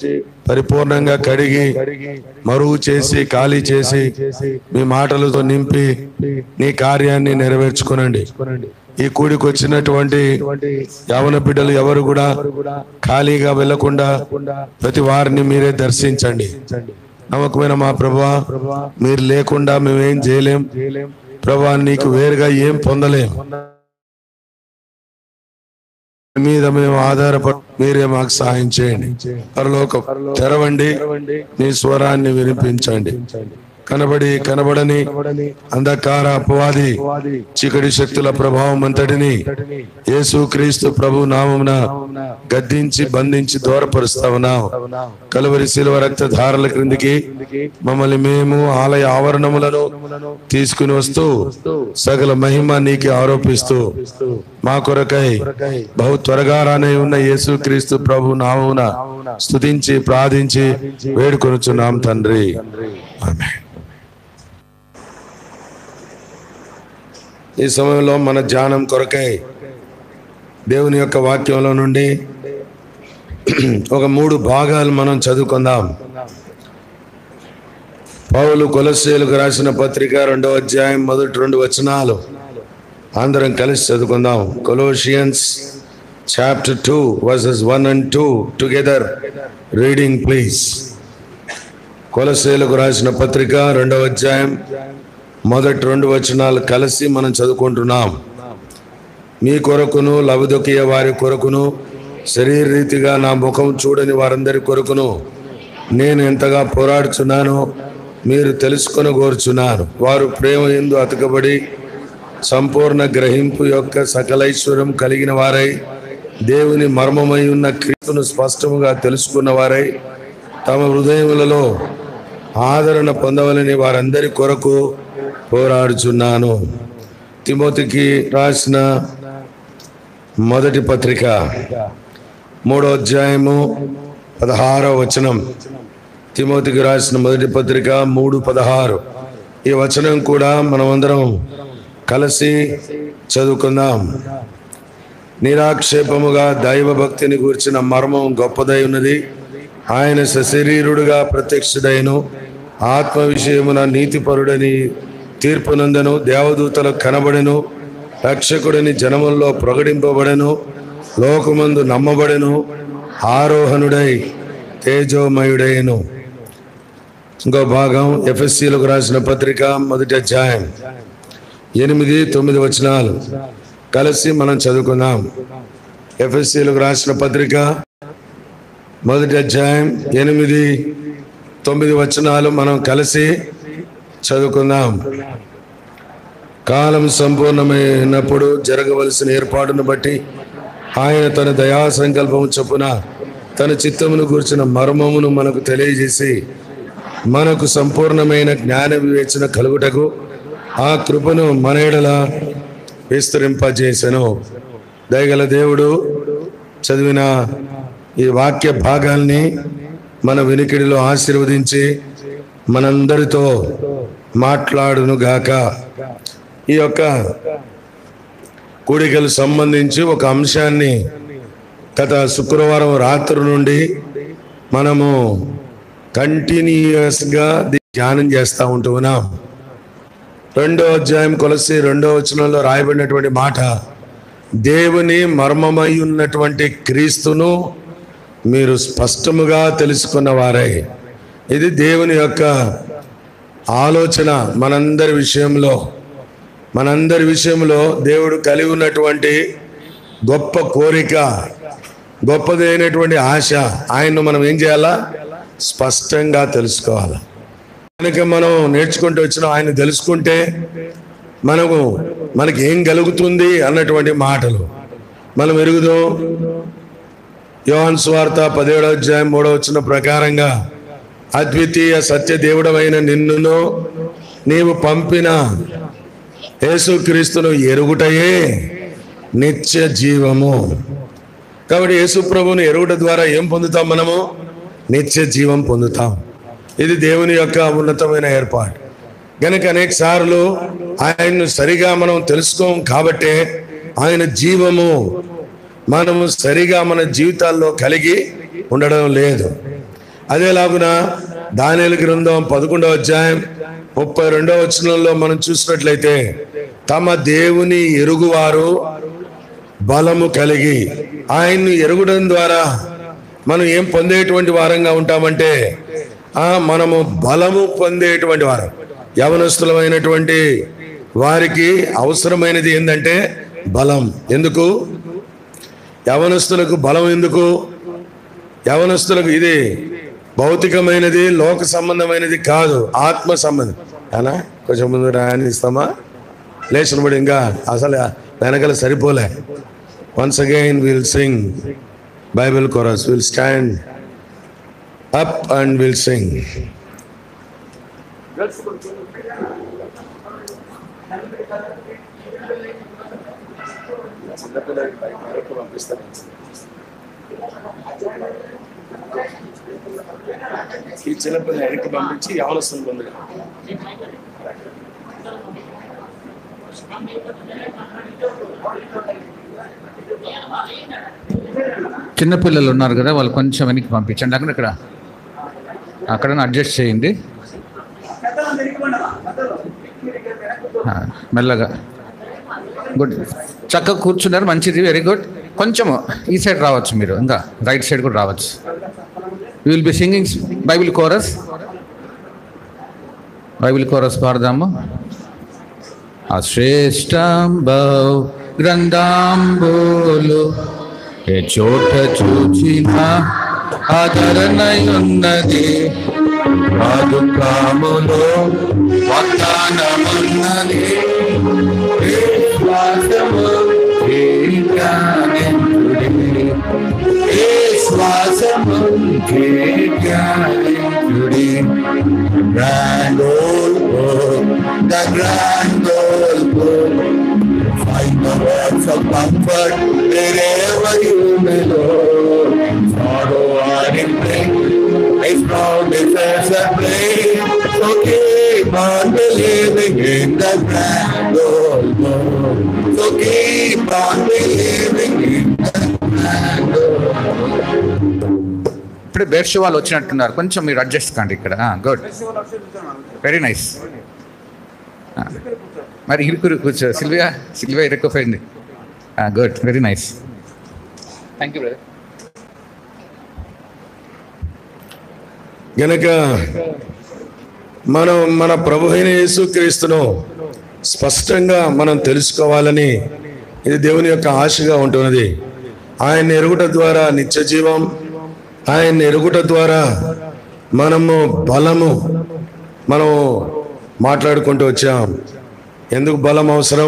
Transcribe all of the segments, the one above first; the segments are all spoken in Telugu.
పరిపూర్ణంగా కడిగి మరుగు చేసి ఖాళీ చేసి మీ మాటలతో నింపి నీ కార్యాన్ని నెరవేర్చుకునండి ఈ కూడికి వచ్చినటువంటి యవన బిడ్డలు ఎవరు కూడా ఖాళీగా వెళ్లకుండా ప్రతి వారిని మీరే దర్శించండి నమ్మకమైన మా ప్రభా మీరు లేకుండా మేమేం చేయలేం ప్రభా నీకు వేరుగా ఏం పొందలేం మీ మీద మేము ఆధారపడి మీరే మాకు సహాయం చేయండి పరలోక తెరవండి నీ స్వరాన్ని వినిపించండి కనబడి కనబడని అంధకార అపవాది చీకటి శక్తుల ప్రభావం అంతటిని యేసు క్రీస్తు ప్రభు నామమున గద్దించి బంధించి దూరపరుస్తా ఉన్నాం కలువరి శిలువ రక్త ధారల క్రిందికి మమ్మల్ని మేము ఆలయ ఆవరణములను తీసుకుని వస్తూ సకల మహిమ నీకు ఆరోపిస్తూ మా కొరకై బహు త్వరగా రానే ఉన్న యేసు క్రీస్తు ప్రభు నామమున స్తుతించి ప్రార్థించి వేడుకొనుచున్నాం తండ్రి ఆమేన్. ఈ సమయంలో మన ధ్యానం కొరకై దేవుని యొక్క వాక్యంలో నుండి ఒక మూడు భాగాలు మనం చదువుకుందాం పౌలు కొలస్సేలకు రాసిన పత్రిక రెండవ అధ్యాయం మొదటి రెండు వచనాలు అందరం కలిసి చదువుకుందాం Colossians chapter two verses one and two together reading please కొలసేలకు రాసిన పత్రిక రెండవ అధ్యాయం మొదటి రెండు వచనాలు కలిసి మనం చదువుకుంటున్నాం మీ కొరకును లవదొకియ వారి కొరకును శరీర రీతిగా నా ముఖం చూడని వారందరి కొరకును నేను ఎంతగా పోరాడుచున్నానో మీరు తెలుసుకొని కోరుచున్నారు వారు ప్రేమ ఎందు అతకబడి సంపూర్ణ గ్రహింపు యొక్క సకలైశ్వరం కలిగిన వారై దేవుని మర్మమై ఉన్న క్రీస్తును స్పష్టముగా తెలుసుకున్న వారై తమ హృదయములలో ఆదరణ పొందవలని వారందరి కొరకు పోరాడుచున్నాను తిమోతికి రాసిన మొదటి పత్రిక మూడో అధ్యాయము పదహారో వచనం తిమోతికి రాసిన మొదటి పత్రిక మూడు పదహారు ఈ వచనం కూడా మనమందరం కలిసి చదువుకుందాం నిరాక్షేపముగా దైవ భక్తిని గురించిన మర్మం గొప్పదై ఉన్నది ఆయన సశరీరుడుగా ప్రత్యక్షుడైను ఆత్మ విషయమున నీతిపరుడని తీర్పునందను దేవదూతలకు కనబడెను రక్షకుడిని జనముల్లో ప్రకటింపబడెను లోకమందు నమ్మబడెను ఆరోహణుడై తేజోమయుడైను ఇంకో భాగం ఎఫ్ఎస్సీలకు రాసిన పత్రిక మొదటి అధ్యాయం ఎనిమిది తొమ్మిది వచనాలు కలిసి మనం చదువుకుందాం ఎఫ్ఎస్సీలకు రాసిన పత్రిక మొదటి అధ్యాయం ఎనిమిది తొమ్మిది వచనాలు మనం కలిసి చదువుకుందాం కాలం సంపూర్ణమైనప్పుడు జరగవలసిన ఏర్పాటును బట్టి ఆయన తన దయా సంకల్పము చొప్పున తన చిత్తమును కూర్చిన మర్మమును మనకు తెలియజేసి మనకు సంపూర్ణమైన జ్ఞాన వివేచన కలుగుటకు ఆ కృపను మన ఎడల విస్తరింపజేసెను దయగల దేవుడు చదివిన ఈ వాక్య భాగాల్ని మన వినికిడిలో ఆశీర్వదించి మనందరితో మాట్లాడును గాక ఈ యొక్క కూడికలు సంబంధించి ఒక అంశాన్ని గత శుక్రవారం రాత్రి నుండి మనము కంటిన్యూస్గా ధ్యానం చేస్తూ ఉంటూ ఉన్నాం రెండో అధ్యాయం కొలసి రెండో వచనంలో రాయబడినటువంటి మాట దేవుని మర్మమై ఉన్నటువంటి క్రీస్తును మీరు స్పష్టముగా తెలుసుకున్న వారై ఇది దేవుని యొక్క ఆలోచన మనందరి విషయంలో మనందరి విషయంలో దేవుడు కలిగి ఉన్నటువంటి గొప్ప కోరిక గొప్పదైనటువంటి ఆశ ఆయన్ను మనం ఏం చేయాలా స్పష్టంగా తెలుసుకోవాలి కనుక మనం నేర్చుకుంటూ వచ్చిన ఆయన తెలుసుకుంటే మనకు మనకి ఏం కలుగుతుంది అన్నటువంటి మాటలు మనం ఎరుగుదాం యోహాన్ స్వార్త పదిహేడో అధ్యాయం మూడో వచ్చిన ప్రకారంగా అద్వితీయ సత్య దేవుడమైన నిన్నును నీవు పంపిన యేసుక్రీస్తును ఎరుగుటయే నిత్య జీవము కాబట్టి యేసు ప్రభువుని ఎరుగుట ద్వారా ఏం పొందుతాం మనము నిత్య జీవం పొందుతాం ఇది దేవుని యొక్క ఉన్నతమైన ఏర్పాటు గనుక అనేక సార్లు ఆయన్ను సరిగా మనం తెలుసుకోం కాబట్టే ఆయన జీవము మనము సరిగా మన జీవితాల్లో కలిగి ఉండడం లేదు అదేలాగున దానిల గ్రంథం పదకొండవ అధ్యాయం ముప్పై రెండవ వచనంలో మనం చూసినట్లయితే తమ దేవుని ఎరుగువారు బలము కలిగి ఆయన్ని ఎరుగుడం ద్వారా మనం ఏం పొందేటువంటి వారంగా ఉంటామంటే ఆ మనము బలము పొందేటువంటి వారం యవనస్తులమైనటువంటి వారికి అవసరమైనది ఏంటంటే బలం ఎందుకు యవనస్తులకు బలం ఎందుకు యవనస్తులకు ఇది భౌతికమైనది లోక సంబంధమైనది కాదు ఆత్మ సంబంధం అలా కొంచెం ముందు రాయనిస్తామా లేచినప్పుడు ఇంకా అసలు వెనకల సరిపోలే once again will sing Bible chorus will stand up and will sing ఈ చిన్నపిల్ల వెనక్కి పంపించి యవనస్తులు పొందగా చిన్నపిల్లలు ఉన్నారు కదా వాళ్ళు కొంచెం వెనక్కి పంపించండి అక్కడ ఇక్కడ అక్కడ అడ్జస్ట్ చేయండి ఆ, మెల్లగా గుడ్ చక్కగా కూర్చున్నారు మంచిది వెరీ గుడ్ కొంచెము ఈ సైడ్ రావచ్చు మీరు ఇంకా రైట్ సైడ్ కూడా రావచ్చు you will be singing Bible chorus Bible chorus పాడదాము అశ్రేష్టం బౌ గ్రంథాంబోలు ఏ చోట చూచిన ఆదరణయున్నది కాదు కాములో వాగ్దానమున్నది విశ్వాసము జ్ఞానేంద్రుడే. విశ్వాసము జ్ఞానేంద్రుడే. Grand old book, the grand old book. Find the words of comfort wherever you may go. Sorrow or in pain, His promises are plain. So keep on believing in the grand old book. So keep on believing in the grand old ఇప్పుడు బెర్ష్ వాళ్ళు వచ్చినట్టున్నారు కొంచెం మీరు అడ్జస్ట్ కండి ఇక్కడ గుడ్ వెరీ నైస్ మరి ఇరుకురు కూర్చో సిల్వియా సిల్వియా ఇరుక్కుపోయింది good very nice thank you brother గనక మనం మన ప్రభు అయిన యేసుక్రీస్తును స్పష్టంగా మనం తెలుసుకోవాలని ఇది దేవుని యొక్క ఆశగా ఉంటున్నది ఆయన ఎరుగుట ద్వారా నిత్య జీవం ఆయన ఎరుగుట ద్వారా మనము బలము మనం మాట్లాడుకుంటూ వచ్చాం ఎందుకు బలం అవసరం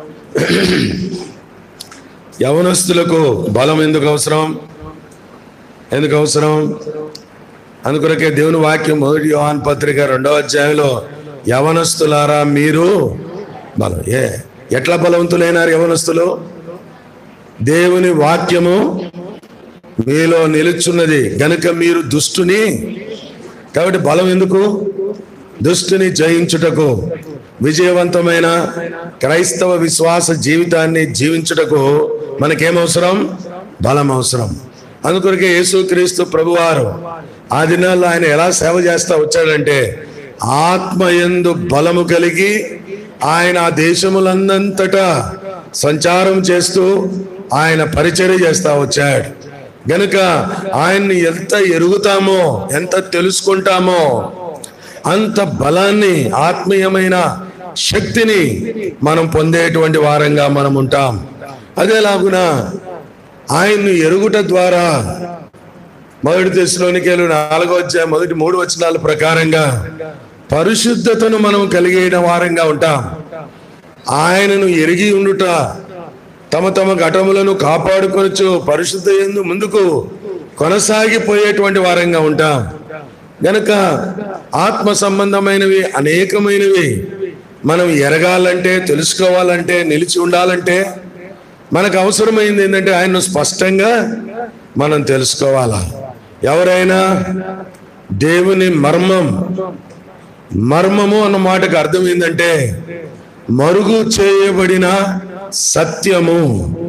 యవనస్తులకు బలం ఎందుకు అవసరం ఎందుకు అవసరం అందుకొరకే దేవుని వాక్యం మొదటి యోహాన్ పత్రిక రెండవ అధ్యాయంలో యవనస్తులారా మీరు బలం ఏ ఎట్లా బలవంతులైనారు యవనస్తులు దేవుని వాక్యము మీలో నిలుచున్నది గనుక మీరు దుష్టుని కాబట్టి బలం ఎందుకు దుష్టుని జయించుటకు విజయవంతమైన క్రైస్తవ విశ్వాస జీవితాన్ని జీవించుటకు మనకేమవసరం బలం అవసరం అందుకొరకే యేసుక్రీస్తు ప్రభువారు ఆ దినాల్లో ఆయన ఎలా సేవ చేస్తా వచ్చాడంటే ఆత్మయందు బలము కలిగి ఆయన ఆ దేశములందంతటా సంచారం చేస్తూ ఆయన పరిచర్య చేస్తా వచ్చాడు గనుక ఆయన్ని ఎంత ఎరుగుతామో ఎంత తెలుసుకుంటామో అంత బలాన్ని ఆత్మీయమైన శక్తిని మనం పొందేటువంటి వారంగా మనం ఉంటాం అదేలాగున ఆయన్ను ఎరుగుట ద్వారా మొదటి దశలోనికి నాలుగో వచ్చే మొదటి మూడు వచనాల ప్రకారంగా పరిశుద్ధతను మనం కలిగిన వారంగా ఉంటాం ఆయనను ఎరిగి ఉండుట తమ తమ ఘటములను కాపాడుకొనొచ్చు పరిశుద్ధ ఎందు ముందుకు కొనసాగిపోయేటువంటి వారంగా ఉంటాం గనక ఆత్మ సంబంధమైనవి అనేకమైనవి మనం ఎరగాలంటే తెలుసుకోవాలంటే నిలిచి ఉండాలంటే మనకు అవసరమైంది ఏంటంటే ఆయన్ను స్పష్టంగా మనం తెలుసుకోవాలా ఎవరైనా దేవుని మర్మం మర్మము అన్న మాటకు అర్థం ఏంటంటే మరుగు చేయబడిన సత్యము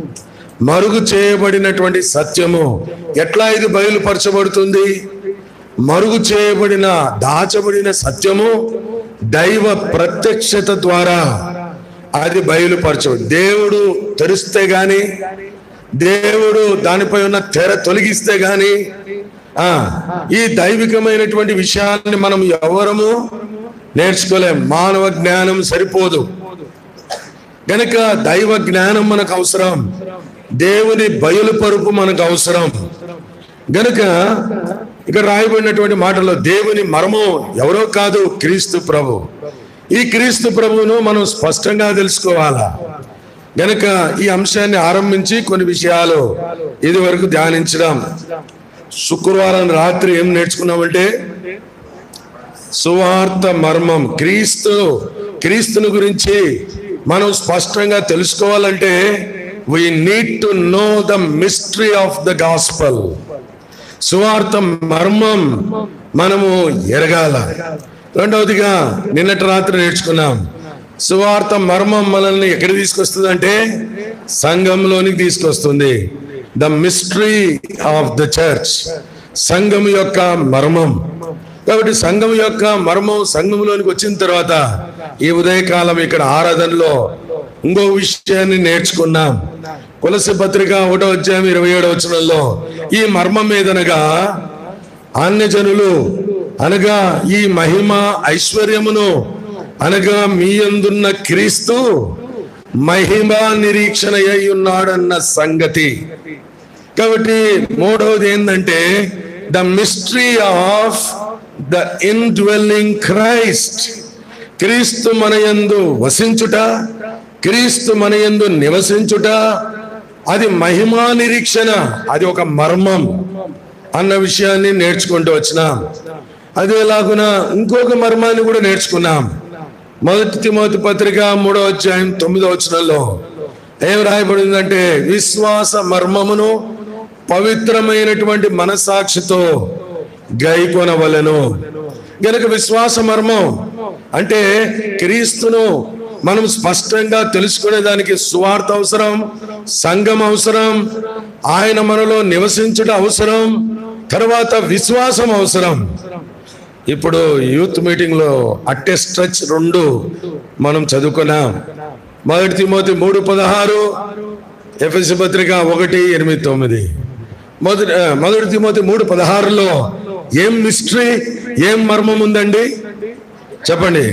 మరుగు చేయబడినటువంటి సత్యము ఎట్లా ఇది బయలుపరచబడుతుంది మరుగు చేయబడిన దాచబడిన సత్యము దైవ ప్రత్యక్షత ద్వారా అది బయలుపరచు దేవుడు తెరిస్తే గాని దేవుడు దానిపై ఉన్న తెర తొలగిస్తే గాని ఆ ఈ దైవికమైనటువంటి విషయాల్ని మనం ఎవరము నేర్చుకోలేం మానవ జ్ఞానం సరిపోదు గనక దైవ జ్ఞానం మనకు అవసరం దేవుని బయలుపరుపు మనకు అవసరం గనుక ఇక్కడ రాయబడినటువంటి మాటలో దేవుని మర్మం ఎవరో కాదు క్రీస్తు ప్రభు ఈ క్రీస్తు ప్రభువును మనం స్పష్టంగా తెలుసుకోవాలా గనక ఈ అంశాన్ని ఆరంభించి కొన్ని విషయాలు ఇది వరకు ధ్యానించడం శుక్రవారం రాత్రి ఏం నేర్చుకున్నామంటే సువార్త మర్మం క్రీస్తు క్రీస్తుని గురించి మనం స్పష్టంగా తెలుసుకోవాలంటే we need to know the mystery of the gospel సువార్త మర్మం మనము ఎరగాల రెండవదిగా నిన్నటి రాత్రి నేర్చుకున్నాం సువార్త మర్మం మనల్ని ఎక్కడ తీసుకొస్తుంది అంటే సంఘంలోనికి తీసుకొస్తుంది the mystery of the church సంఘం యొక్క మర్మం కాబట్టి సంఘం యొక్క మర్మం సంఘంలోనికి వచ్చిన తర్వాత ఈ ఉదయకాలం ఇక్కడ ఆరాధనలో ఇంకో విషయాన్ని నేర్చుకున్నాం కులసి పత్రిక ఒకటో అధ్యాయం ఇరవై ఏడో వచనంలో ఈ మర్మం మీదనగా అన్యజనులు అనగా ఈ మహిమ ఐశ్వర్యమును అనగా మీ అందున్న క్రీస్తు మహిమ నిరీక్షణ అయి ఉన్నాడన్న సంగతి కాబట్టి మూడవది ఏంటంటే the mystery of the indwelling Christ క్రీస్తు మనయందు వసించుట క్రీస్తు మనయందు నివసించుట అది మహిమా నిరీక్షణ అది ఒక మర్మం అన్న విషయాన్ని నేర్చుకుంటూ వచ్చినాం అదేలాగున ఇంకొక మర్మాన్ని కూడా నేర్చుకున్నాం మొదటి తిమోతి పత్రిక మూడో అధ్యాయం తొమ్మిదో వచనంలో ఏం రాయబడిందంటే విశ్వాస మర్మమును పవిత్రమైనటువంటి మనసాక్షితో గైకొనవలెను గనక విశ్వాస మర్మం అంటే క్రీస్తును మనం స్పష్టంగా తెలుసుకునేదానికి సువార్త అవసరం సంఘం అవసరం ఆయన మనలో నివసించుట అవసరం తర్వాత విశ్వాసం అవసరం ఇప్పుడు యూత్ మీటింగ్ లో అట్టే స్ట్రెచ్ రెండు మనం చదువుకున్నాం మొదటి తిమోతి మూడు పదహారు ఎఫ్ఎస్సి పత్రిక ఒకటి ఎనిమిది తొమ్మిది మొదటి ఆ, మొదటి తిమోతి మూడు పదహారులో ఏం మిస్టరీ ఏం మర్మం ఉందండి చెప్పండి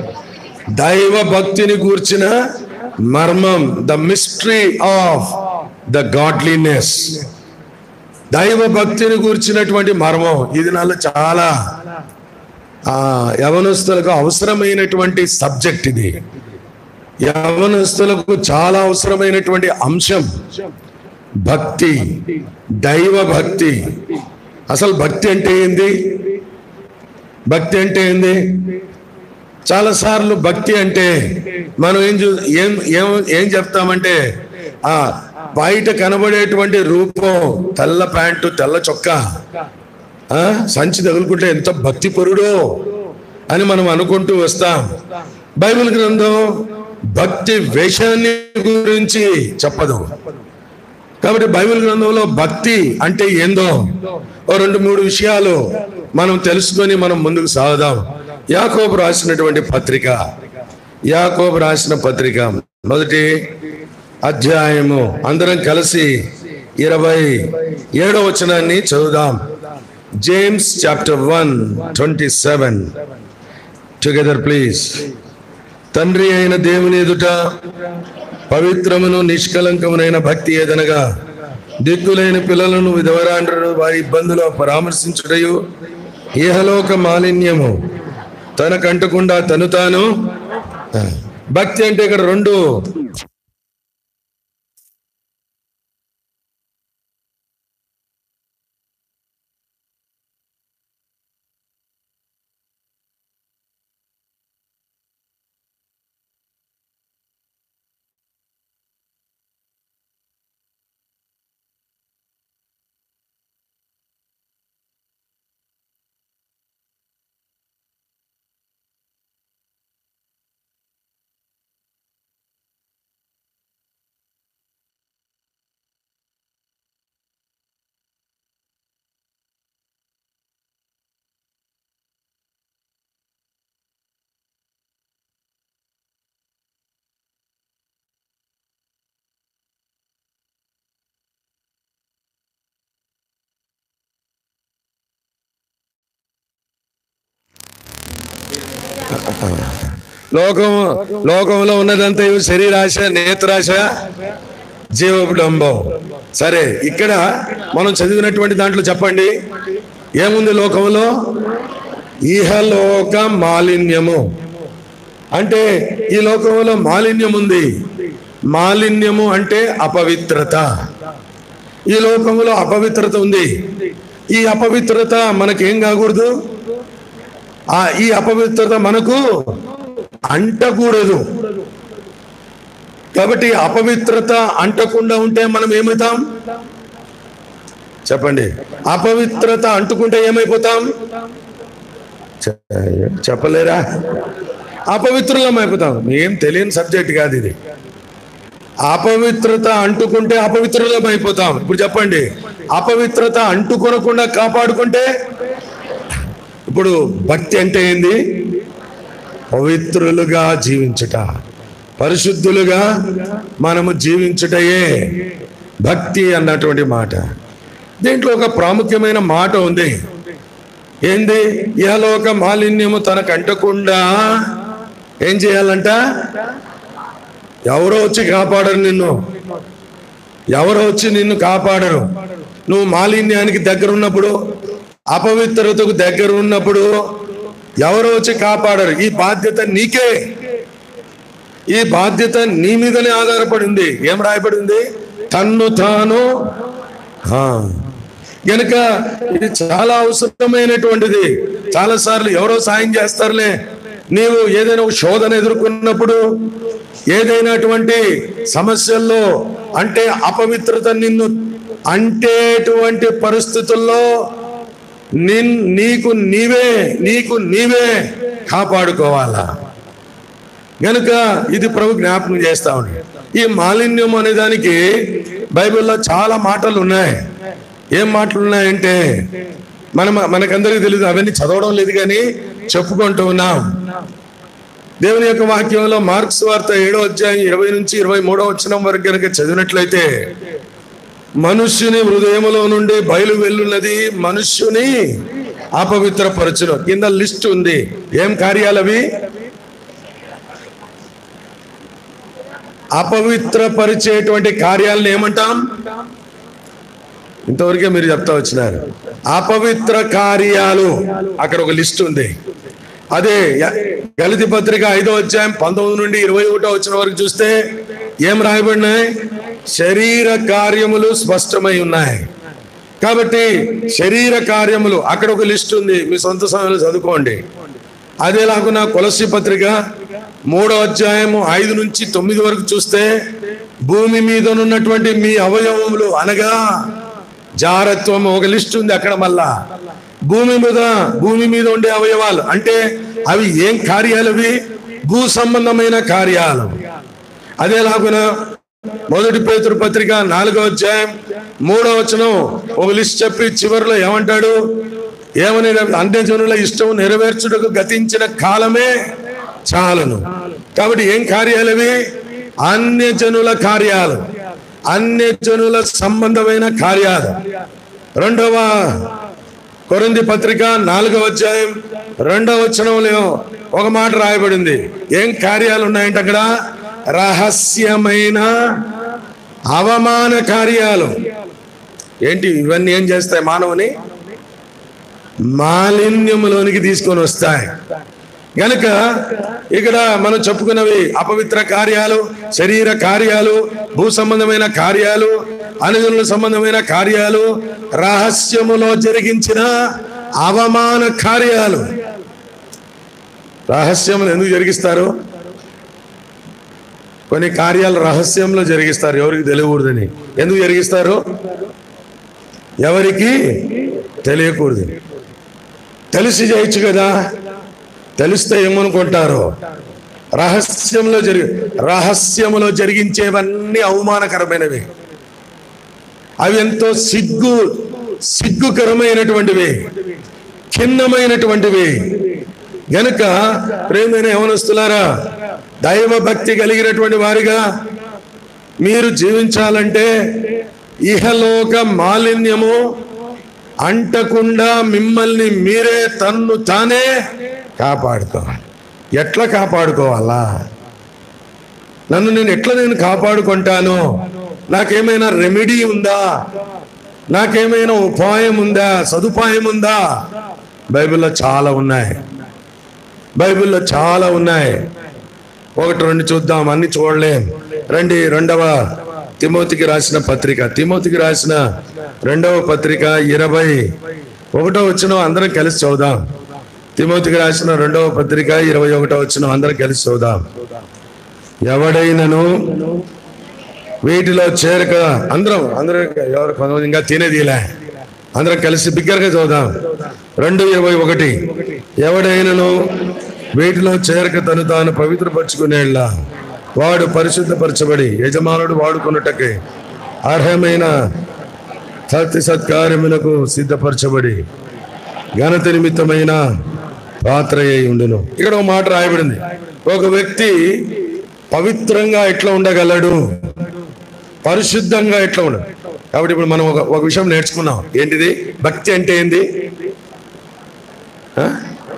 దైవ భక్తిని గూర్చిన మర్మం the mystery of the godliness దైవ భక్తిని గూర్చినటువంటి మర్మం ఇది నాలో చాలా ఆ యవనస్తులకు అవసరమైనటువంటి సబ్జెక్ట్ ఇది యవనస్తులకు చాలా అవసరమైనటువంటి అంశం భక్తి దైవ భక్తి అసలు భక్తి అంటే ఏంది భక్తి అంటే ఏంది చాలా సార్లు భక్తి అంటే మనం ఏం చూ ఏం ఏం ఏం చెప్తామంటే ఆ బయట కనబడేటువంటి రూపం తెల్ల ప్యాంటు తెల్ల చొక్కా ఆ సంచి తగులుకుంటే ఎంత భక్తి పరుడో అని మనం అనుకుంటూ వస్తాం బైబిల్ గ్రంథం భక్తి వేషాన్ని గురించి చెప్పదు కాబట్టి బైబిల్ గ్రంథంలో భక్తి అంటే ఏందో ఓ రెండు మూడు విషయాలు మనం తెలుసుకొని మనం ముందుకు సాగుదాం యాకోబు రాసినటువంటి పత్రిక యాకోబు రాసిన పత్రిక మొదటి అధ్యాయము అందరం కలిసి ఇరవై ఏడో వచనాన్ని చదువుదాం James chapter one twenty seven together please తండ్రి అయిన దేవుని ఎదుట పవిత్రమును నిష్కలంకమునైన భక్తి ఏదనగా దిక్కులైన పిల్లలను విధవరాండ్రను వారి ఇబ్బందులు పరామర్శించుటయు ఇహలోక మాలిన్యము తనకంటకుండా తను తాను భక్తి అంటే ఇక్కడ రెండు లోకం లోకంలో ఉన్నదంతా ఇవి శరీరాశ నేత్రాశ జీవడంబం సరే ఇక్కడ మనం చదివినటువంటి దాంట్లో చెప్పండి ఏముంది లోకంలో ఇహలోక మాలిన్యము అంటే ఈ లోకంలో మాలిన్యం ఉంది మాలిన్యము అంటే అపవిత్రత ఈ లోకంలో అపవిత్రత ఉంది ఈ అపవిత్రత మనకేం కాకూడదు ఆ ఈ అపవిత్రత మనకు అంటకూడదు కాబట్టి అపవిత్రత అంటకుండా ఉంటే మనం ఏమవుతాం చెప్పండి అపవిత్రత అంటుకుంటే ఏమైపోతాం చె- చెప్పలేరా అపవిత్రులం అయిపోతాం ఏం తెలియని సబ్జెక్ట్ కాదు ఇది అపవిత్రత అంటుకుంటే అపవిత్రులం అయిపోతాం ఇప్పుడు చెప్పండి అపవిత్రత అంటుకొనకుండా కాపాడుకుంటే ఇప్పుడు భక్తి అంటే ఏంది పవిత్రులుగా జీవించుట పరిశుద్ధులుగా మనము జీవించుటయే భక్తి అన్నటువంటి మాట దీంట్లో ఒక ప్రాముఖ్యమైన మాట ఉంది ఏంది ఇహలోక మాలిన్యము తనకు అంటకుండా ఏం చేయాలంట ఎవరో వచ్చి కాపాడరు నిన్ను ఎవరో వచ్చి నిన్ను కాపాడరు నువ్వు మాలిన్యానికి దగ్గర ఉన్నప్పుడు అపవిత్రతకు దగ్గర ఉన్నప్పుడు ఎవరో వచ్చి కాపాడరు ఈ బాధ్యత నీకే ఈ బాధ్యత నీ మీదనే ఆధారపడి ఉంది ఏం రాయబడి ఉంది తన్ను తాను ఆ. గనుక ఇది చాలా అవసరమైనటువంటిది చాలా సార్లు ఎవరో సాయం చేస్తారులే నీవు ఏదైనా ఒక శోధన ఎదుర్కొన్నప్పుడు ఏదైనాటువంటి సమస్యల్లో అంటే అపవిత్రత నిన్ను అంటేటువంటి పరిస్థితుల్లో నిన్ నీకు నీవే నీకు నీవే కాపాడుకోవాలా గనుక ఇది ప్రభు జ్ఞాపకం చేస్తా ఉంది ఈ మాలిన్యం అనే దానికి బైబిల్లో చాలా మాటలు ఉన్నాయి ఏం మాటలు ఉన్నాయంటే మనం మనకందరికీ తెలియదు అవన్నీ చదవడం లేదు కానీ చెప్పుకుంటూ ఉన్నాం దేవుని యొక్క వాక్యంలో మార్క్స్ వార్త ఏడో అధ్యాయం ఇరవై నుంచి ఇరవై మూడో వచ్చిన వరకు కనుక చదివినట్లయితే మనుష్యుని హృదయములో నుండి బయలు వెళ్ళున్నది మనుష్యుని అపవిత్రపరచును కింద లిస్ట్ ఉంది ఏం కార్యాలు అవి అపవిత్రపరిచేటువంటి కార్యాలను ఏమంటాం ఇంతవరకే మీరు చెప్తా వచ్చినారు అపవిత్ర కార్యాలు అక్కడ ఒక లిస్ట్ ఉంది అదే య- గలితి పత్రిక ఐదో అధ్యాయం పంతొమ్మిది నుండి ఇరవై ఒకటో వచ్చిన వరకు చూస్తే ఏం రాయబడినాయి శరీర కార్యములు స్పష్టమై ఉన్నాయి కాబట్టి శరీర కార్యములు అక్కడ ఒక లిస్ట్ ఉంది మీ సొంత సమయంలో చదువుకోండి అదేలాగున కొలసి పత్రిక మూడో అధ్యాయము ఐదు నుంచి తొమ్మిది వరకు చూస్తే భూమి మీద ఉన్నటువంటి మీ అవయవములు అనగా జారత్వం ఒక లిస్ట్ ఉంది అక్కడ మళ్ళా భూమి మీద భూమి మీద ఉండే అవయవాలు అంటే అవి ఏం కార్యాలు అవి భూ సంబంధమైన కార్యాలు అదేలాగున మొదటి పేతురు పత్రిక నాలుగో అధ్యాయం మూడో వచనం ఒక లిస్ట్ చెప్పి చివరిలో ఏమంటాడు ఏమని అన్యజనుల ఇష్టం నెరవేర్చుటకు గతించిన కాలమే చాలును కాబట్టి ఏం కార్యాలు అవి అన్యజనుల కార్యాలు అన్యజనుల సంబంధమైన కార్యాలు రెండవ కొరింది పత్రిక నాలుగవ అధ్యాయం రెండవ వచనంలో ఒక మాట రాయబడింది ఏం కార్యాలు ఉన్నాయంటే అక్కడ రహస్యమైన అవమాన కార్యాలు ఏంటి ఇవన్నీ ఏం చేస్తాయి మానవుని మాలిన్యములోనికి తీసుకొని వస్తాయి గనుక ఇక్కడ మనం చెప్పుకున్నవి అపవిత్ర కార్యాలు శరీర కార్యాలు భూ సంబంధమైన కార్యాలు అనుజనుల సంబంధమైన కార్యాలు రహస్యములో జరిగించిన అవమాన కార్యాలు రహస్యములు ఎందుకు జరిగిస్తారు కొన్ని కార్యాలు రహస్యంలో జరిగిస్తారు ఎవరికి తెలియకూడదని ఎందుకు జరిగిస్తారు ఎవరికి తెలియకూడదు తెలిసి చేయొచ్చు కదా తెలిస్తే ఏమనుకుంటారు రహస్యంలో జరిగి రహస్యములో జరిగించేవన్నీ అవమానకరమైనవి అవి ఎంతో సిగ్గు సిగ్గుకరమైనటువంటివి ఖిన్నమైనటువంటివి గనుక ప్రేమైన యవనస్తులారా దైవ భక్తి కలిగినటువంటి వారిగా మీరు జీవించాలంటే ఇహలోక మాలిన్యము అంటకుండా మిమ్మల్ని మీరే తన్ను తానే కాపాడుకోవాలి ఎట్లా కాపాడుకోవాలా నన్ను నేను ఎట్లా నేను కాపాడుకుంటాను నాకేమైనా రెమెడీ ఉందా నాకేమైనా ఉపాయం ఉందా సదుపాయం ఉందా బైబిల్లో చాలా ఉన్నాయి బైబిల్లో చాలా ఉన్నాయి ఒకటి రెండు చూద్దాం అన్ని చూడలేం రండి రెండవ తిమోతికి రాసిన పత్రిక తిమోతికి రాసిన రెండవ పత్రిక ఇరవై ఒకటో వచ్చిన అందరం కలిసి చదువుదాం తిమోతికి రాసిన రెండవ పత్రిక ఇరవై ఒకటో వచ్చిన అందరం కలిసి చదువుదాం ఎవడైనను వీటిలో చేరక అందరం అందరం ఎవరు కొంతమంది ఇంకా తినేదిలే అందరం కలిసి బిగ్గరగా చూద్దాం రెండు ఇరవై ఒకటి ఎవడైనను వీటిలో చేరక తను తాను పవిత్రపరచుకునేళ్ళ వాడు పరిశుద్ధపరచబడి యజమానుడు వాడుకున్నటకే అర్హమైన సత్య సత్కార్యములకు సిద్ధపరచబడి ఘనత నిమిత్తమైన పాత్ర అయి ఉండును ఇక్కడ ఒక మాట రాయబడింది ఒక వ్యక్తి పవిత్రంగా ఎట్లా ఉండగలడు పరిశుద్ధంగా ఎట్లా ఉండదు కాబట్టి ఇప్పుడు మనం ఒక ఒక విషయం నేర్చుకున్నాం ఏంటిది భక్తి అంటే ఏంది ఆ?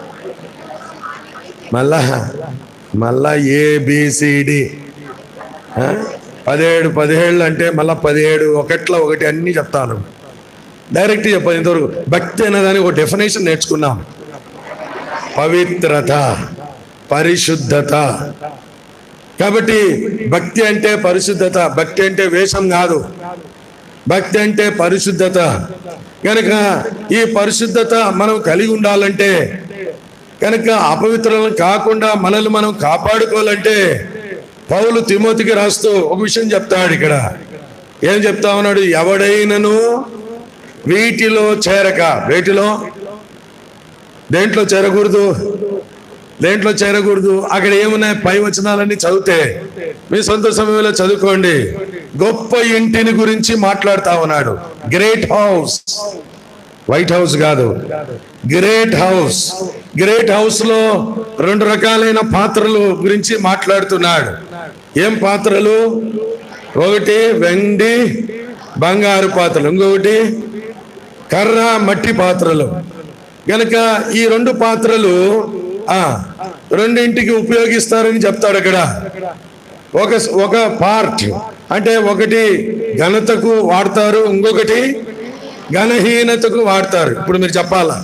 మళ్ళా మళ్ళా ఏబిసిడి పదిహేడు పదిహేళ్ళు అంటే మళ్ళా పదిహేడు ఒకట్లో ఒకటి అన్ని చెప్తాను డైరెక్ట్ చెప్పాను ఇంతవరకు భక్తి అనేదానికి ఒక డెఫినేషన్ నేర్చుకున్నాం పవిత్రత పరిశుద్ధత కాబట్టి భక్తి అంటే పరిశుద్ధత భక్తి అంటే వేషం కాదు భక్తి అంటే పరిశుద్ధత కనుక ఈ పరిశుద్ధత మనం కలిగి ఉండాలంటే కనుక అపవిత్రం కాకుండా మనల్ని మనం కాపాడుకోవాలంటే పౌలు తిమోతికి రాస్తూ ఒక విషయం చెప్తాడు ఇక్కడ ఏం చెప్తా ఉన్నాడు ఎవడైనను వీటిలో చేరక వీటిలో దేంట్లో చేరకూడదు దేంట్లో చేరకూడదు అక్కడ ఏమున్నాయి పై వచనాలన్నీ చదివితే మీ సొంత సమయంలో చదువుకోండి గొప్ప ఇంటిని గురించి మాట్లాడుతా ఉన్నాడు గ్రేట్ హౌస్ వైట్ హౌస్ కాదు గ్రేట్ హౌస్ గ్రేట్ హౌస్ లో రెండు రకాలైన పాత్రలు గురించి మాట్లాడుతున్నాడు ఏం పాత్రలు ఒకటి వెండి బంగారు పాత్రలు ఇంకొకటి కర్ర మట్టి పాత్రలు గనక ఈ రెండు పాత్రలు ఆ రెండింటికి ఉపయోగిస్తారని చెప్తాడు అక్కడ ఒక ఒక పార్ట్ అంటే ఒకటి ఘనతకు వాడతారు ఇంకొకటి ఘనహీనతకు వాడతారు ఇప్పుడు మీరు చెప్పాలా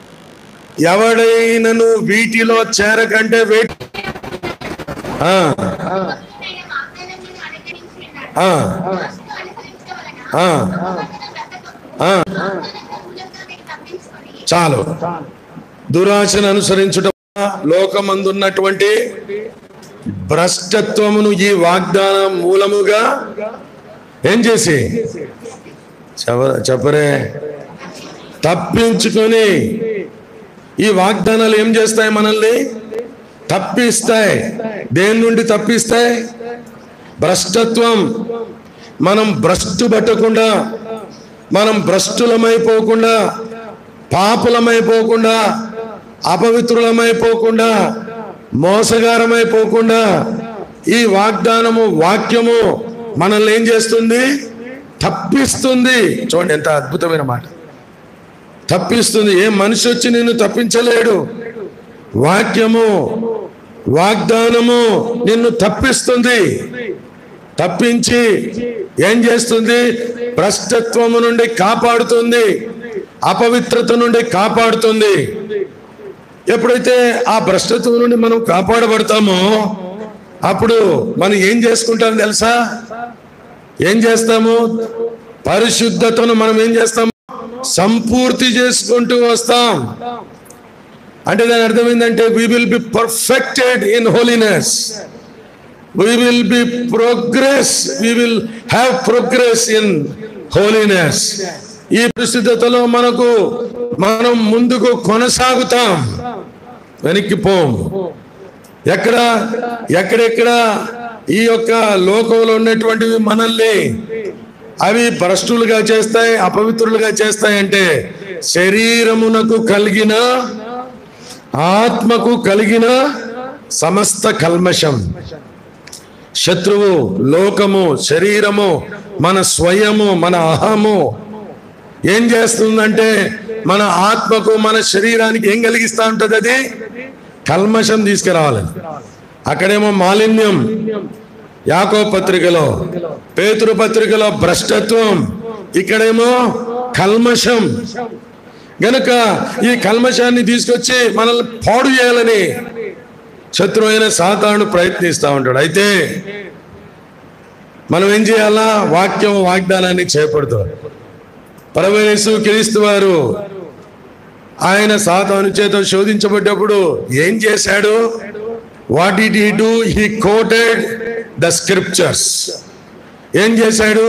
ఎవడైనను వీటిలో చేరకంటే వేటి ఆ, ఆ, ఆ, ఆ. చాలు దురాశను అనుసరించుట లోకమందున్నటువంటి భ్రష్టత్వమును ఈ వాగ్దానం మూలముగా ఏం చేసి చెప్ప- చెప్పరే తప్పించుకొని ఈ వాగ్దానాలు ఏం చేస్తాయి మనల్ని తప్పిస్తాయి దేని నుండి తప్పిస్తాయి భ్రష్టత్వం మనం భ్రష్టు పట్టకుండా మనం భ్రష్టులమైపోకుండా పాపులమైపోకుండా అపవిత్రులమైపోకుండా మోసగారమైపోకుండా ఈ వాగ్దానము వాక్యము మనల్ని ఏం చేస్తుంది తప్పిస్తుంది చూడండి ఎంత అద్భుతమైన మాట తప్పిస్తుంది ఏ మనిషి వచ్చి నిన్ను తప్పించలేడు వాక్యము వాగ్దానము నిన్ను తప్పిస్తుంది తప్పించి ఏం చేస్తుంది భ్రష్టత్వము నుండి కాపాడుతుంది అపవిత్రత నుండి కాపాడుతుంది ఎప్పుడైతే ఆ భ్రష్టత్వం నుండి మనం కాపాడబడతామో అప్పుడు మనం ఏం చేసుకుంటాం తెలుసా ఏం చేస్తాము పరిశుద్ధతను మనం ఏం చేస్తాము సంపూర్తి చేసుకుంటూ వస్తాం అంటే దాని అర్థం ఏంటంటే we will be perfected in holiness we will be progress we will have progress in holiness ఈ పరిశుద్ధతలో మనకు మనం ముందుకు కొనసాగుతాం వెనక్కి పోం ఎక్కడ ఎక్కడెక్కడ ఈ యొక్క లోకంలో ఉన్నటువంటివి మనల్ని అవి భ్రష్టులుగా చేస్తాయి అపవిత్రులుగా చేస్తాయి అంటే శరీరమునకు కలిగిన ఆత్మకు కలిగిన సమస్త కల్మషం శత్రువు లోకము శరీరము మన స్వయము మన అహము ఏం చేస్తుందంటే మన ఆత్మకు మన శరీరానికి ఏం కలిగిస్తా ఉంటది అది కల్మషం తీసుకురావాలని అక్కడేమో మాలిన్యం యాకో పత్రికలో పేతురు పత్రికలో భ్రష్టత్వం ఇక్కడేమో కల్మషం గనుక ఈ కల్మషాన్ని తీసుకొచ్చి మనల్ని పాడు చేయాలని శత్రువు అయిన సాతాను ప్రయత్నిస్తూ ఉంటాడు అయితే మనం ఏం చేయాలా వాక్యం వాగ్దానాన్ని చేపడతాం పరమేశ్వ క్రీస్తు వారు ఆయన సాతాను చేత శోధించబడ్డప్పుడు ఏం చేశాడు what it he do he quoted the scriptures ఏం చేశాడు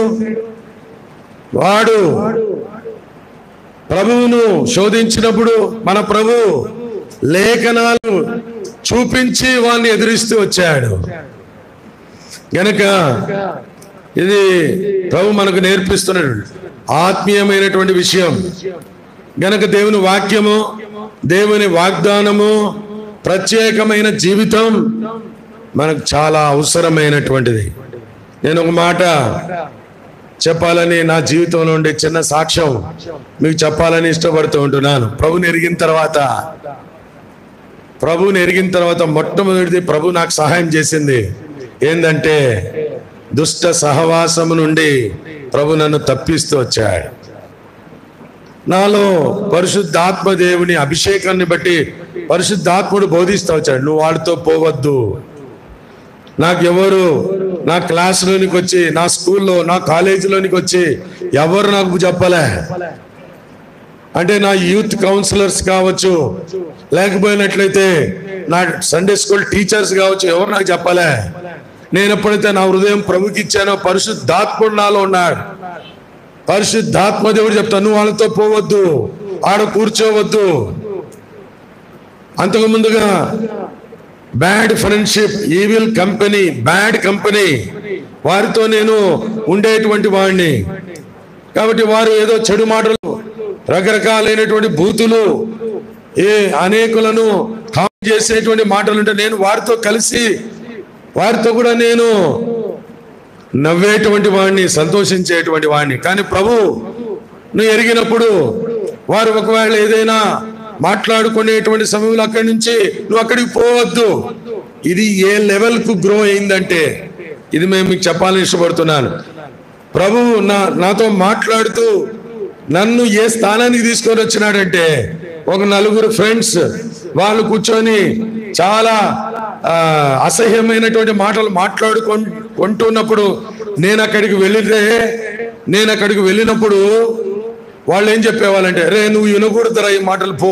వాడు ప్రభువును శోధించినప్పుడు మన ప్రభు లేఖనాలు చూపించి వాడిని ఎదురిస్తూ వచ్చాడు గనక ఇది ప్రభు మనకు నేర్పిస్తున్నాడు ఆత్మీయమైనటువంటి విషయం గనక దేవుని వాక్యము దేవుని వాగ్దానము ప్రత్యేకమైన జీవితం మనకు చాలా అవసరమైనటువంటిది నేను ఒక మాట చెప్పాలని నా జీవితంలో ఉండే చిన్న సాక్ష్యం మీకు చెప్పాలని ఇష్టపడుతూ ఉంటున్నాను ప్రభుని ఎరిగిన తర్వాత ప్రభుని ఎరిగిన తర్వాత మొట్టమొదటిది ప్రభు నాకు సహాయం చేసింది ఏంటంటే దుష్ట సహవాసము నుండి ప్రభు నన్ను తప్పిస్తూ వచ్చాడు నాలో పరిశుద్ధాత్మ దేవుని అభిషేకాన్ని బట్టి పరిశుద్ధాత్ముడు బోధిస్తూ వచ్చాడు నువ్వు వాడితో పోవద్దు నాకు ఎవరు నా క్లాస్లోనికి వచ్చి నా స్కూల్లో నా కాలేజీలోనికి వచ్చి ఎవరు నాకు చెప్పలే అంటే నా యూత్ కౌన్సిలర్స్ కావచ్చు లేకపోయినట్లయితే నా సండే స్కూల్ టీచర్స్ కావచ్చు ఎవరు నాకు చెప్పలే నేను ఎప్పుడైతే నా హృదయం ప్రభుకి ఇచ్చానో పరిశుద్ధాత్ముడు నాలో ఉన్నాడు పరిశుద్ధాత్మ దేవుడు చెప్తా నువ్వు వాళ్ళతో పోవద్దు ఆడ కూర్చోవద్దు అంతకు ముందుగా bad friendship evil company bad company వారితో నేను ఉండేటువంటి వాడిని కాబట్టి వారు ఏదో చెడు మాటలు రకరకాలైనటువంటి బూతులు ఏ అనేకులను కామెంట్ చేసేటువంటి మాటలు ఉంటే నేను వారితో కలిసి వారితో కూడా నేను నవ్వేటువంటి వాడిని సంతోషించేటువంటి వాడిని కానీ ప్రభు నువ్వు ఎరిగినప్పుడు వారు ఒకవేళ ఏదైనా మాట్లాడుకునేటువంటి సమయంలో అక్కడి నుంచి నువ్వు అక్కడికి పోవద్దు ఇది ఏ లెవెల్ కు గ్రో అయిందంటే ఇది మేము మీకు చెప్పాలని ఇష్టపడుతున్నాను ప్రభు నా నాతో మాట్లాడుతూ నన్ను ఏ స్థానానికి తీసుకొని వచ్చినాడంటే ఒక నలుగురు ఫ్రెండ్స్ వాళ్ళు కూర్చొని చాలా ఆ, అసహ్యమైనటువంటి మాటలు మాట్లాడుకుంటున్నప్పుడు నేను అక్కడికి వెళ్ళితే నేను అక్కడికి వెళ్ళినప్పుడు వాళ్ళు ఏం చెప్పేవాళ్ళంటే రే నువ్వు వినకూడదురా ఈ మాటలు పో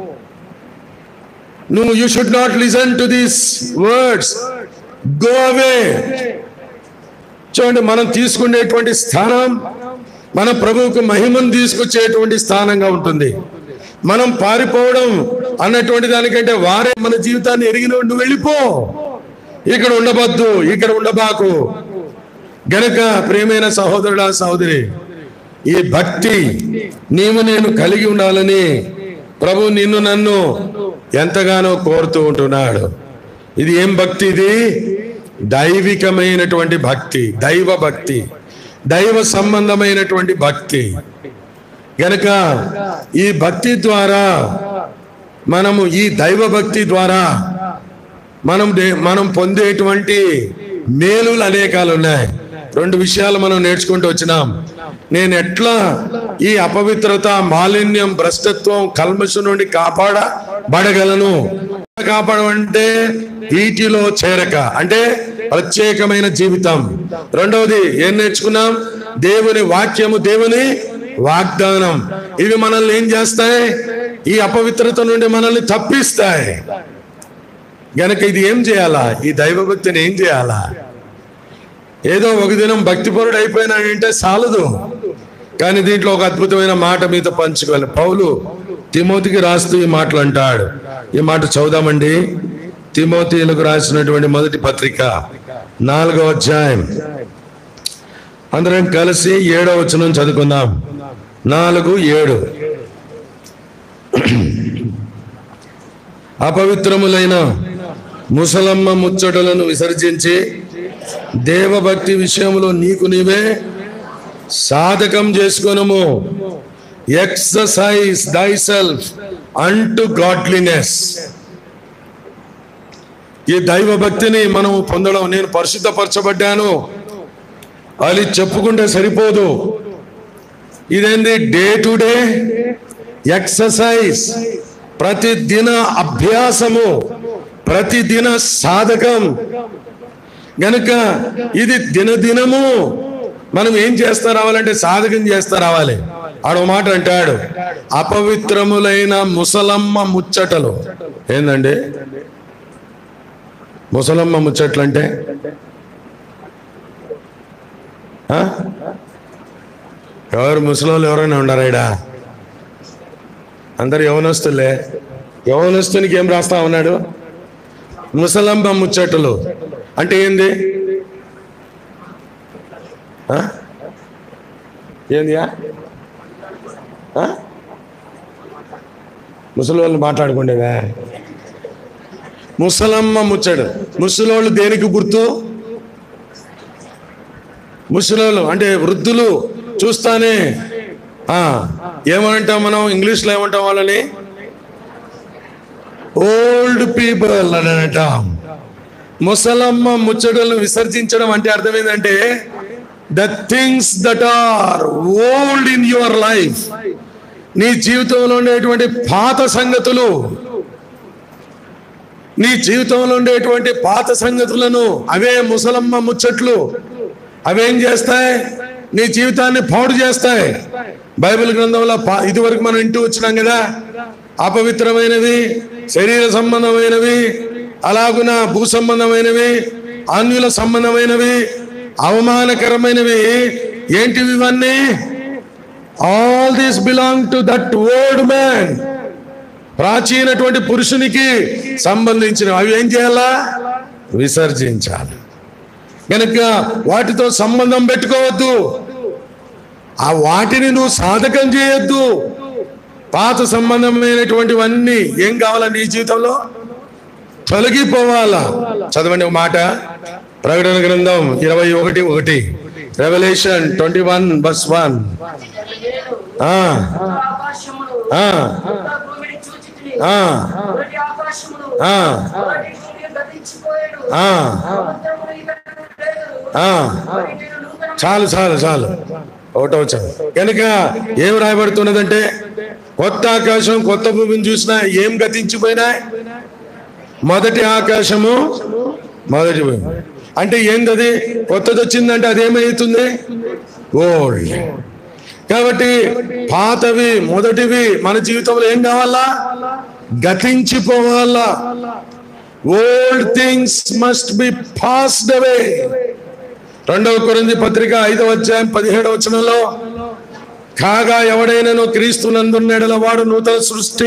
నువ్వు you should not listen to these words go away చూడండి మనం తీసుకునేటువంటి స్థానం మన ప్రభువుకు మహిమను తీసుకొచ్చేటువంటి స్థానంగా ఉంటుంది మనం పారిపోవడం అన్నటువంటి దానికంటే వారే మన జీవితాన్ని ఎరిగిన నువ్వు వెళ్ళిపో ఇక్కడ ఉండబద్దు ఇక్కడ ఉండబాకు గనక ప్రేమైన సహోదరుడా సహోదరి ఈ భక్తి నీవు నేను కలిగి ఉండాలని ప్రభు నిన్ను నన్ను ఎంతగానో కోరుతూ ఉంటున్నాడు ఇది ఏం భక్తి ఇది దైవికమైనటువంటి భక్తి దైవ భక్తి దైవ సంబంధమైనటువంటి భక్తి గనక ఈ భక్తి ద్వారా మనము ఈ దైవ భక్తి ద్వారా మనం దే- మనం పొందేటువంటి మేలులు అనేకాలు ఉన్నాయి రెండు విషయాలు మనం నేర్చుకుంటూ వచ్చినాం నేను ఎట్లా ఈ అపవిత్రత మాలిన్యం భ్రష్టత్వం కల్మషం నుండి కాపాడబడగలను కాపాడమంటే వీటిలో చేరక అంటే ప్రత్యేకమైన జీవితం రెండవది ఏం నేర్చుకున్నాం దేవుని వాక్యము దేవుని వాగ్దానం ఇవి మనల్ని ఏం చేస్తాయి ఈ అపవిత్రత నుండి మనల్ని తప్పిస్తాయి గనక ఇది ఏం చేయాలా ఈ దైవభక్తిని ఏం చేయాలా ఏదో ఒక దినం భక్తిపరుడు అయిపోయినాడంటే చాలదు కానీ దీంట్లో ఒక అద్భుతమైన మాట మీతో పంచుకోవాలి పౌలు తిమోతికి రాస్తూ ఈ మాటలు అంటాడు ఈ మాట చదుదామండి తిమోతిలకు రాసినటువంటి మొదటి పత్రిక నాలుగో అధ్యాయం అందరం కలిసి ఏడో వచనం చదువుకుందాం నాలుగు ఏడు అపవిత్రములైన ముసలమ్మ ముచ్చటలను విసర్జించి దేవభక్తి విషయంలో నీకు నీవే సాధకం చేసుకొనము ఎక్సర్సైజ్ దై సెల్ఫ్ అంటు గాడ్లీనెస్ ఈ దైవ భక్తిని మనం పొందడం నేను పరిశుద్ధపరచబడ్డాను అది చెప్పుకుంటే సరిపోదు ఇదేంది డే టు డే ఎక్సర్సైజ్ ప్రతి దిన అభ్యాసము ప్రతి దిన సాధకం గనుక ఇది దినదినము మనం ఏం చేస్తా రావాలంటే సాధకం చేస్తా రావాలి ఆడో మాట అంటాడు అపవిత్రములైన ముసలమ్మ ముచ్చటలు ఏందండి ముసలమ్మ ముచ్చట్లు అంటే ఆ? ఎవరు ముసలోళ్ళు ఎవరైనా ఉన్నారా ఇడా అందరు యవనస్తులే యవనస్తునికి ఏం రాస్తా ఉన్నాడు ముసలంబ ముచ్చటలు అంటే ఏంది ఆ? ఏందియా ఆ? ముసలి వాళ్ళు మాట్లాడుకుండేవా ముసలమ్మ ముచ్చడు ముసలోళ్ళు దేనికి గుర్తు ముసలోళ్ళు అంటే వృద్ధులు చూస్తానే ఆ, ఏమంటాం మనం ఇంగ్లీష్లో ఏమంటాం వాళ్ళని ఓల్డ్ పీపుల్ అని అంటాం ముసలమ్మ ముచ్చటలను విసర్జించడం అంటే అర్థం ఏంటంటే the things that are old in your life నీ జీవితంలో ఉండేటువంటి పాత సంగతులు నీ జీవితంలో ఉండేటువంటి పాత సంగతులను అవే ముసలమ్మ ముచ్చట్లు అవేం చేస్తాయి నీ జీవితాన్ని పాడు చేస్తాయి బైబిల్ గ్రంథంలో పా- ఇదివరకు మనం ఇంటూ వచ్చినాం కదా అపవిత్రమైనవి శరీర సంబంధమైనవి అలాగున భూ సంబంధమైనవి అన్యుల సంబంధమైనవి అవమానకరమైనవి ఏంటివి ఇవన్నీ all these belong to that old man ప్రాచీనటువంటి పురుషునికి సంబంధించిన అవి ఏం చేయాలా విసర్జించాలి కనుక వాటితో సంబంధం పెట్టుకోవద్దు ఆ వాటిని నువ్వు సాధకం చేయొద్దు పాత సంబంధమైనటువంటివన్నీ ఏం కావాలా నీ జీవితంలో తొలగిపోవాలా చదవండి ఒక మాట ప్రకటన గ్రంథం ఇరవై ఒకటి ఒకటి Revelation twenty one verse one ఆ, ఆకాశములు ఆ, ఉత్తర భూమిని చూచితిని. ఆ, మొదటి ఆకాశములు ఆ. మొదటి భూమి గతించిపోయేను. ఆ. సముద్రములు ఇక లేదు. ఆ. మొదటి నూతన చాలు చాలు చాలు ఒకటో చాలు కనుక ఏం రాయబడుతున్నదంటే కొత్త ఆకాశం కొత్త భూమిని చూసినా ఏం గతించిపోయినా మొదటి ఆకాశము మొదటి భూమి అంటే ఏందది కొత్తది వచ్చిందంటే అదేమవుతుంది ఓల్డ్ కాబట్టి పాతవి మొదటివి మన జీవితంలో ఏం కావాలా గతించిపోవాలా old things must be passed away రెండవ కొరింది పత్రిక ఐదవ అధ్యాయం పదిహేడవ వచనంలో కాగా ఎవడైనను క్రీస్తునందున్నెడల వాడు నూతన సృష్టి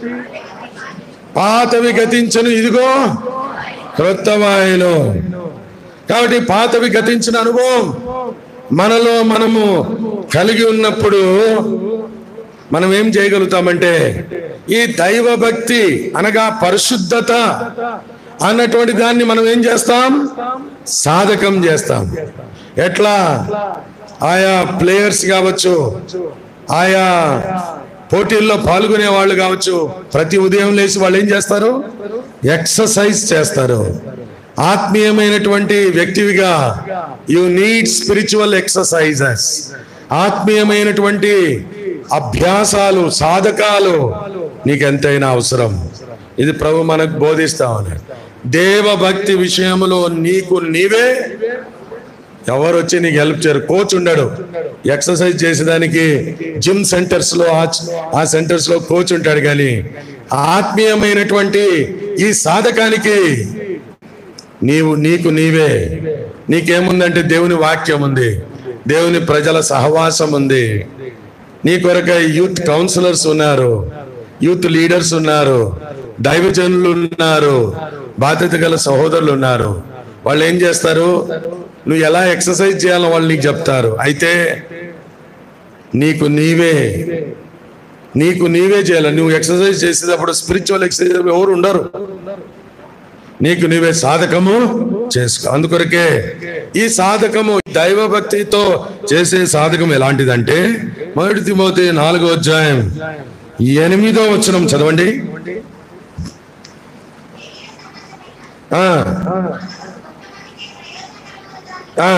పాతవి గతించను ఇదిగో క్రొత్తవాయను కాబట్టి పాతవి గతించిన అనుభవం మనలో మనము కలిగి ఉన్నప్పుడు మనం ఏం చేయగలుగుతామంటే ఈ దైవ భక్తి అనగా పరిశుద్ధత అన్నటువంటి దాన్ని మనం ఏం చేస్తాం సాధకం చేస్తాం ఎట్లా ఆయా ప్లేయర్స్ కావచ్చు ఆయా పోటీల్లో పాల్గొనే వాళ్ళు కావచ్చు ప్రతి ఉదయం లేచి వాళ్ళు ఏం చేస్తారు ఎక్సర్సైజ్ చేస్తారు ఆత్మీయమైనటువంటి వ్యక్తివిగా యు నీడ్ స్పిరిచువల్ ఎక్సర్సైజెస్ ఆత్మీయమైనటువంటి అభ్యాసాలు సాధకాలు నీకు ఎంతైనా అవసరం ఇది ప్రభు మనకు బోధిస్తా ఉన్నాడు దేవ భక్తి విషయంలో నీకు నీవే ఎవరు వచ్చి నీకు హెల్ప్ చేయరు కోచ్ ఉండడు ఎక్సర్సైజ్ చేసేదానికి జిమ్ సెంటర్స్ లో ఆ- ఆ సెంటర్స్ లో కోచ్ ఉంటాడు కానీ ఆత్మీయమైనటువంటి ఈ సాధకానికి నీవు నీకు నీవే నీకేముందంటే దేవుని వాక్యం ఉంది దేవుని ప్రజల సహవాసం ఉంది నీ కొరకై యూత్ కౌన్సిలర్స్ ఉన్నారు యూత్ లీడర్స్ ఉన్నారు దైవజనులు ఉన్నారు బాధ్యత గల సహోదరులు ఉన్నారు వాళ్ళు ఏం చేస్తారు నువ్వు ఎలా ఎక్సర్సైజ్ చేయాలో వాళ్ళు నీకు చెప్తారు అయితే నీకు నీవే నీకు నీవే చేయాలి నువ్వు ఎక్సర్సైజ్ చేసేటప్పుడు స్పిరిచువల్ ఎక్సర్సైజ్ ఎవరు ఉండరు నీకు నీవే సాధకము చేసుకో అందుకొరకే ఈ సాధకము దైవ భక్తితో చేసే సాధకం ఎలాంటిదంటే మొదటి తిమోతి నాలుగో అధ్యాయం ఎనిమిదో వచనం చదవండి ఆ. ఆ.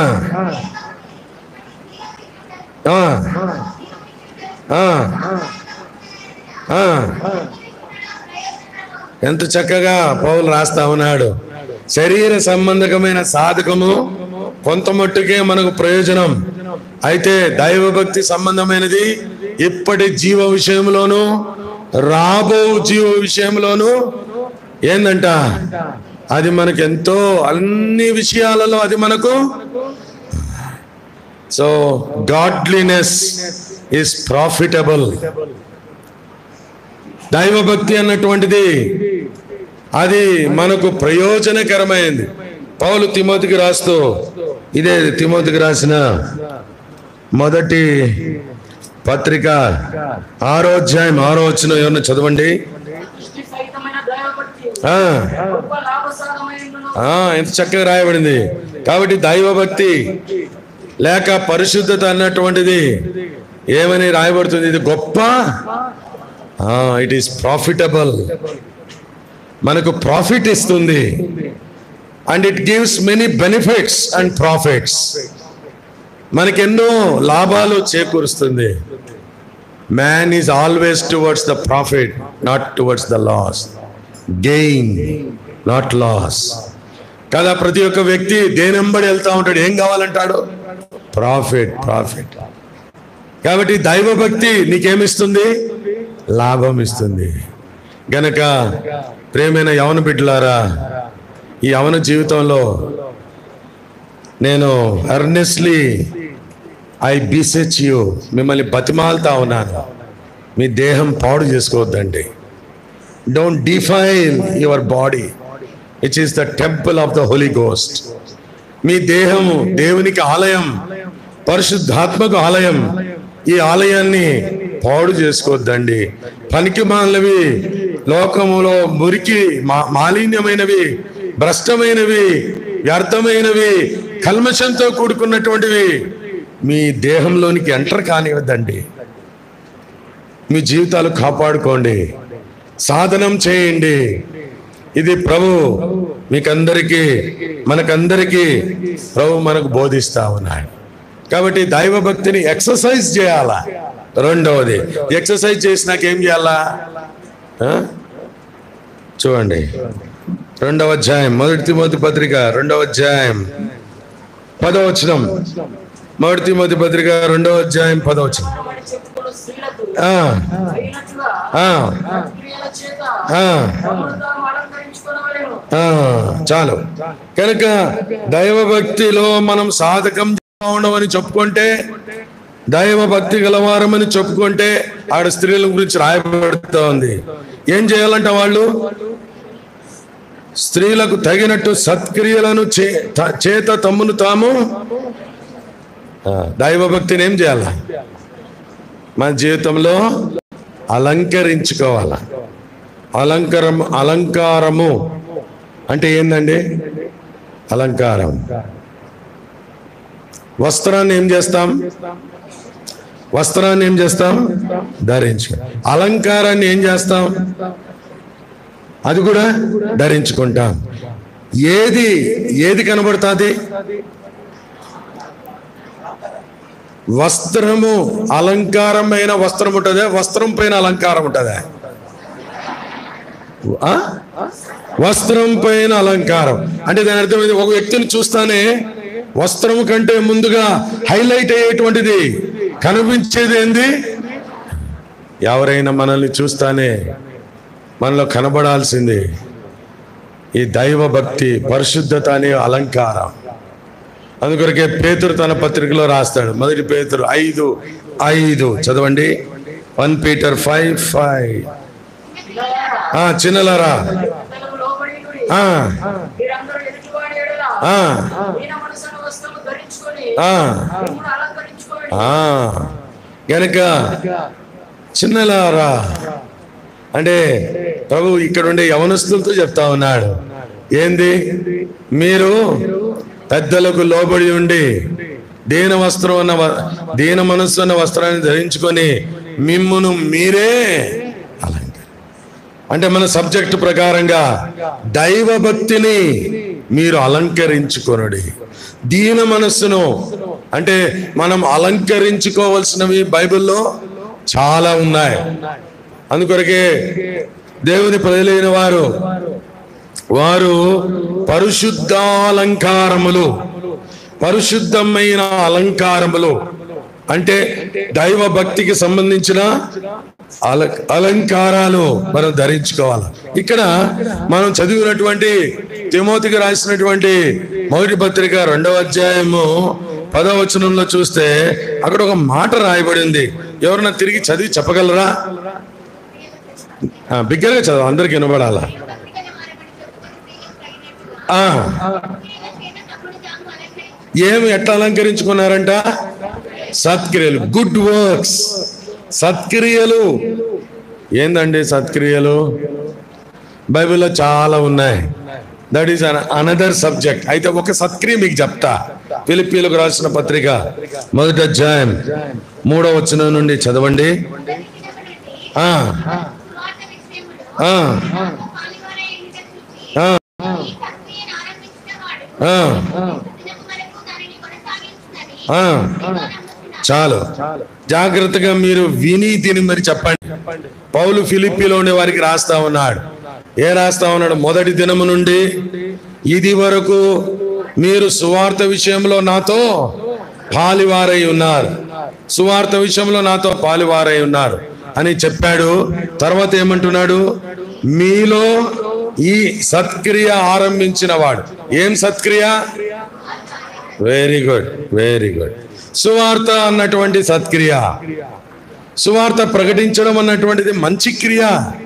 ఆ. ఆ. ఆ. ఎంత చక్కగా పౌలు రాస్తా ఉన్నాడు శరీర సంబంధకమైన సాధకము కొంత మట్టుకే మనకు ప్రయోజనం అయితే దైవభక్తి సంబంధమైనది ఇప్పటి జీవ విషయంలోను రాబో జీవ విషయంలోను ఏందంట అది మనకు ఎంతో అన్ని విషయాలలో అది మనకు సో గాడ్లీనెస్ ఇస్ ప్రాఫిటబుల్ దైవభక్తి అన్నటువంటిది అది మనకు ప్రయోజనకరమైంది పౌలు తిమోతికి రాస్తూ ఇదే తిమోతికి రాసిన మొదటి పత్రిక ఆరో అధ్యాయం ఆరో వచ్చిన ఎవరిని చదవండి దృష్టి సహితమైన దైవభక్తి ఆ, గొప్ప లాభసారమైనను ఆ, ఎంత చక్కగా రాయబడింది కాబట్టి దైవభక్తి లేక పరిశుద్ధత అన్నటువంటిది ఏమని రాయబడుతుంది ఇది గొప్ప ఇట్ ఈస్ ప్రాఫిటబుల్ మనకు ప్రాఫిట్ ఇస్తుంది and it gives many benefits and profits మనకెన్నో లాభాలు చేకూరుస్తుంది man is always towards the profit not towards the loss gain not loss కదా ప్రతి ఒక్క వ్యక్తి దేనెంబడి వెళ్తా ఉంటాడు ఏం కావాలంటాడు ప్రాఫిట్ ప్రాఫిట్ కాబట్టి దైవభక్తి నీకేమిస్తుంది లాభం ఇస్తుంది గనక ప్రేమైన యవన బిడ్డలారా ఈ యవన జీవితంలో నేను ఎర్నెస్లీ ఐ బీసెచ్ యూ మిమ్మల్ని బతిమాలుతా ఉన్నాను మీ దేహం పాడు చేసుకోవద్దండి don't define your body which is the temple of the Holy Ghost మీ దేహము దేవునికి ఆలయం పరిశుద్ధాత్మకు ఆలయం ఈ ఆలయాన్ని పాడు చేసుకోవద్దండి పనికి మాలినవి లోకములో మురికి మా మాలిన్యమైనవి భ్రష్టమైనవి వ్యర్థమైనవి కల్మషంతో కూడుకున్నటువంటివి మీ దేహంలోనికి ఎంటర్ కానివద్దండి మీ జీవితాలు కాపాడుకోండి సాధనం చేయండి ఇది ప్రభు మీకందరికీ మనకందరికీ ప్రభు మనకు బోధిస్తా ఉన్నాడు కాబట్టి దైవ భక్తిని ఎక్సర్సైజ్ చేయాలా రెండవది ఎక్సర్సైజ్ చేసినాక ఏం చేయాలా ఆ? చూడండి రెండవ అధ్యాయం మొదటి తిమోతి పత్రిక రెండవ అధ్యాయం పదవచనం మొదటి తిమోతి పత్రిక రెండవ అధ్యాయం పదవచనం వాడి చెప్పుకున్న స్త్రీలకు ఆ, అయినట్లుగా ఆ, క్రియల చేత ఆ. తమను తాము అలంకరించుకొనవలెను ఆ, చాలు కనుక దైవభక్తిలో మనం సాధకం ఉండమని చెప్పుకుంటే దైవ భక్తి గలవారమని చెప్పుకుంటే ఆడ స్త్రీల గురించి రాయబడుతూ ఉంది ఏం చేయాలంట వాళ్ళు స్త్రీలకు తగినట్టు సత్క్రియలను చే- త- చేత తమ్మును తాము ఆ, దైవభక్తిని ఏం చేయాలా మన జీవితంలో అలంకరించుకోవాల అలంకారం అలంకారము అంటే ఏందండి అలంకారం వస్త్రాన్ని ఏం చేస్తాం వస్త్రాన్ని ఏం చేస్తాం ధరించు అలంకారాన్ని ఏం చేస్తాం అది కూడా ధరించుకుంటాం ఏది ఏది కనబడుతుంది వస్త్రము అలంకారమైన వస్త్రం ఉంటుందా వస్త్రం పైన అలంకారం ఉంటుందా ఆ? వస్త్రం పైన అలంకారం అంటే దాని అర్థం ఏంది? ఒక వ్యక్తిని చూస్తానే వస్త్రం కంటే ముందుగా హైలైట్ అయ్యేటువంటిది కనిపించేది ఏంది ఎవరైనా మనల్ని చూస్తానే మనలో కనబడాల్సింది ఈ దైవ భక్తి పరిశుద్ధత అనే అలంకారం అందుకొరకే పేతురు తన పత్రికలో రాస్తాడు మొదటి పేతురు ఐదు ఐదు చదవండి వన్ పీటర్ ఫైవ్ ఫైవ్ పిల్లలారా, ఆ చిన్నలారా పెద్దలకు లోబడియుడి. ఆ మీరందరూ ఎదుటివాడి ఎడల ఆ దీన మనసున్న వస్త్రము ధరించుకొని ఆ మిమ్మును అలంకరించుకోండి ఆ గనక చిన్నలారా అంటే ప్రభు ఇక్కడ ఉండే యవనస్తులతో చెప్తా ఉన్నాడు ఏంది మీరు పెద్దలకు లోబడి ఉండి దీన వస్త్రం ఉన్న వ- దీన మనస్సు ఉన్న వస్త్రాన్ని ధరించుకొని మిమ్మును మీరే అలంకరి అంటే మన సబ్జెక్ట్ ప్రకారంగా దైవ భక్తిని మీరు అలంకరించుకొనుడి దీన మనస్సును అంటే మనం అలంకరించుకోవలసినవి బైబిల్లో చాలా ఉన్నాయి అందుకొరకే దేవుని ప్రజలైన వారు వారు పరిశుద్ధాలంకారములు పరిశుద్ధమైన అలంకారములు అంటే దైవ భక్తికి సంబంధించిన అల అలంకారాలు మనం ధరించుకోవాలి ఇక్కడ మనం చదివినటువంటి తిమోతికి రాసినటువంటి మొదటి పత్రిక రెండవ అధ్యాయము పదవ వచనంలో చూస్తే అక్కడ ఒక మాట రాయబడింది ఎవరన్నా తిరిగి చదివి చెప్పగలరా ఆ, బిగ్గరగా చదువు అందరికి వినబడాలా ఆ, ఏమి ఎట్లా అలంకరించుకున్నారంట సత్క్రియలు గుడ్ వర్క్స్ సత్క్రియలు ఏందండి సత్క్రియలు బైబిల్లో చాలా ఉన్నాయి దట్ ఈస్ అనదర్ సబ్జెక్ట్ అయితే ఒక సత్క్రియ మీకు చెప్తా పిలిపిలకు రాసిన పత్రిక మొదటి అధ్యాయం మూడో వచనం నుండి చదవండి ఆ ఆ, ఆ, ఆ, ఆ. చాలు జాగ్రత్తగా మీరు విని తిని మరి చెప్పండి పౌలు ఫిలిప్పీలో ఉండే వారికి రాస్తా ఉన్నాడు ఏ రాస్తా ఉన్నాడు మొదటి దినము నుండి ఇది వరకు మీరు సువార్త విషయంలో నాతో పాలివారై ఉన్నారు సువార్త విషయంలో నాతో పాలివారై ఉన్నారు అని చెప్పాడు తర్వాత ఏమంటున్నాడు మీలో ఈ సత్క్రియ ఆరంభించిన వాడు ఏం సత్క్రియ వెరీ గుడ్ వెరీ గుడ్ సువార్త అన్నటువంటి సత్క్రియ సువార్త ప్రకటించడం అన్నటువంటిది మంచి క్రియ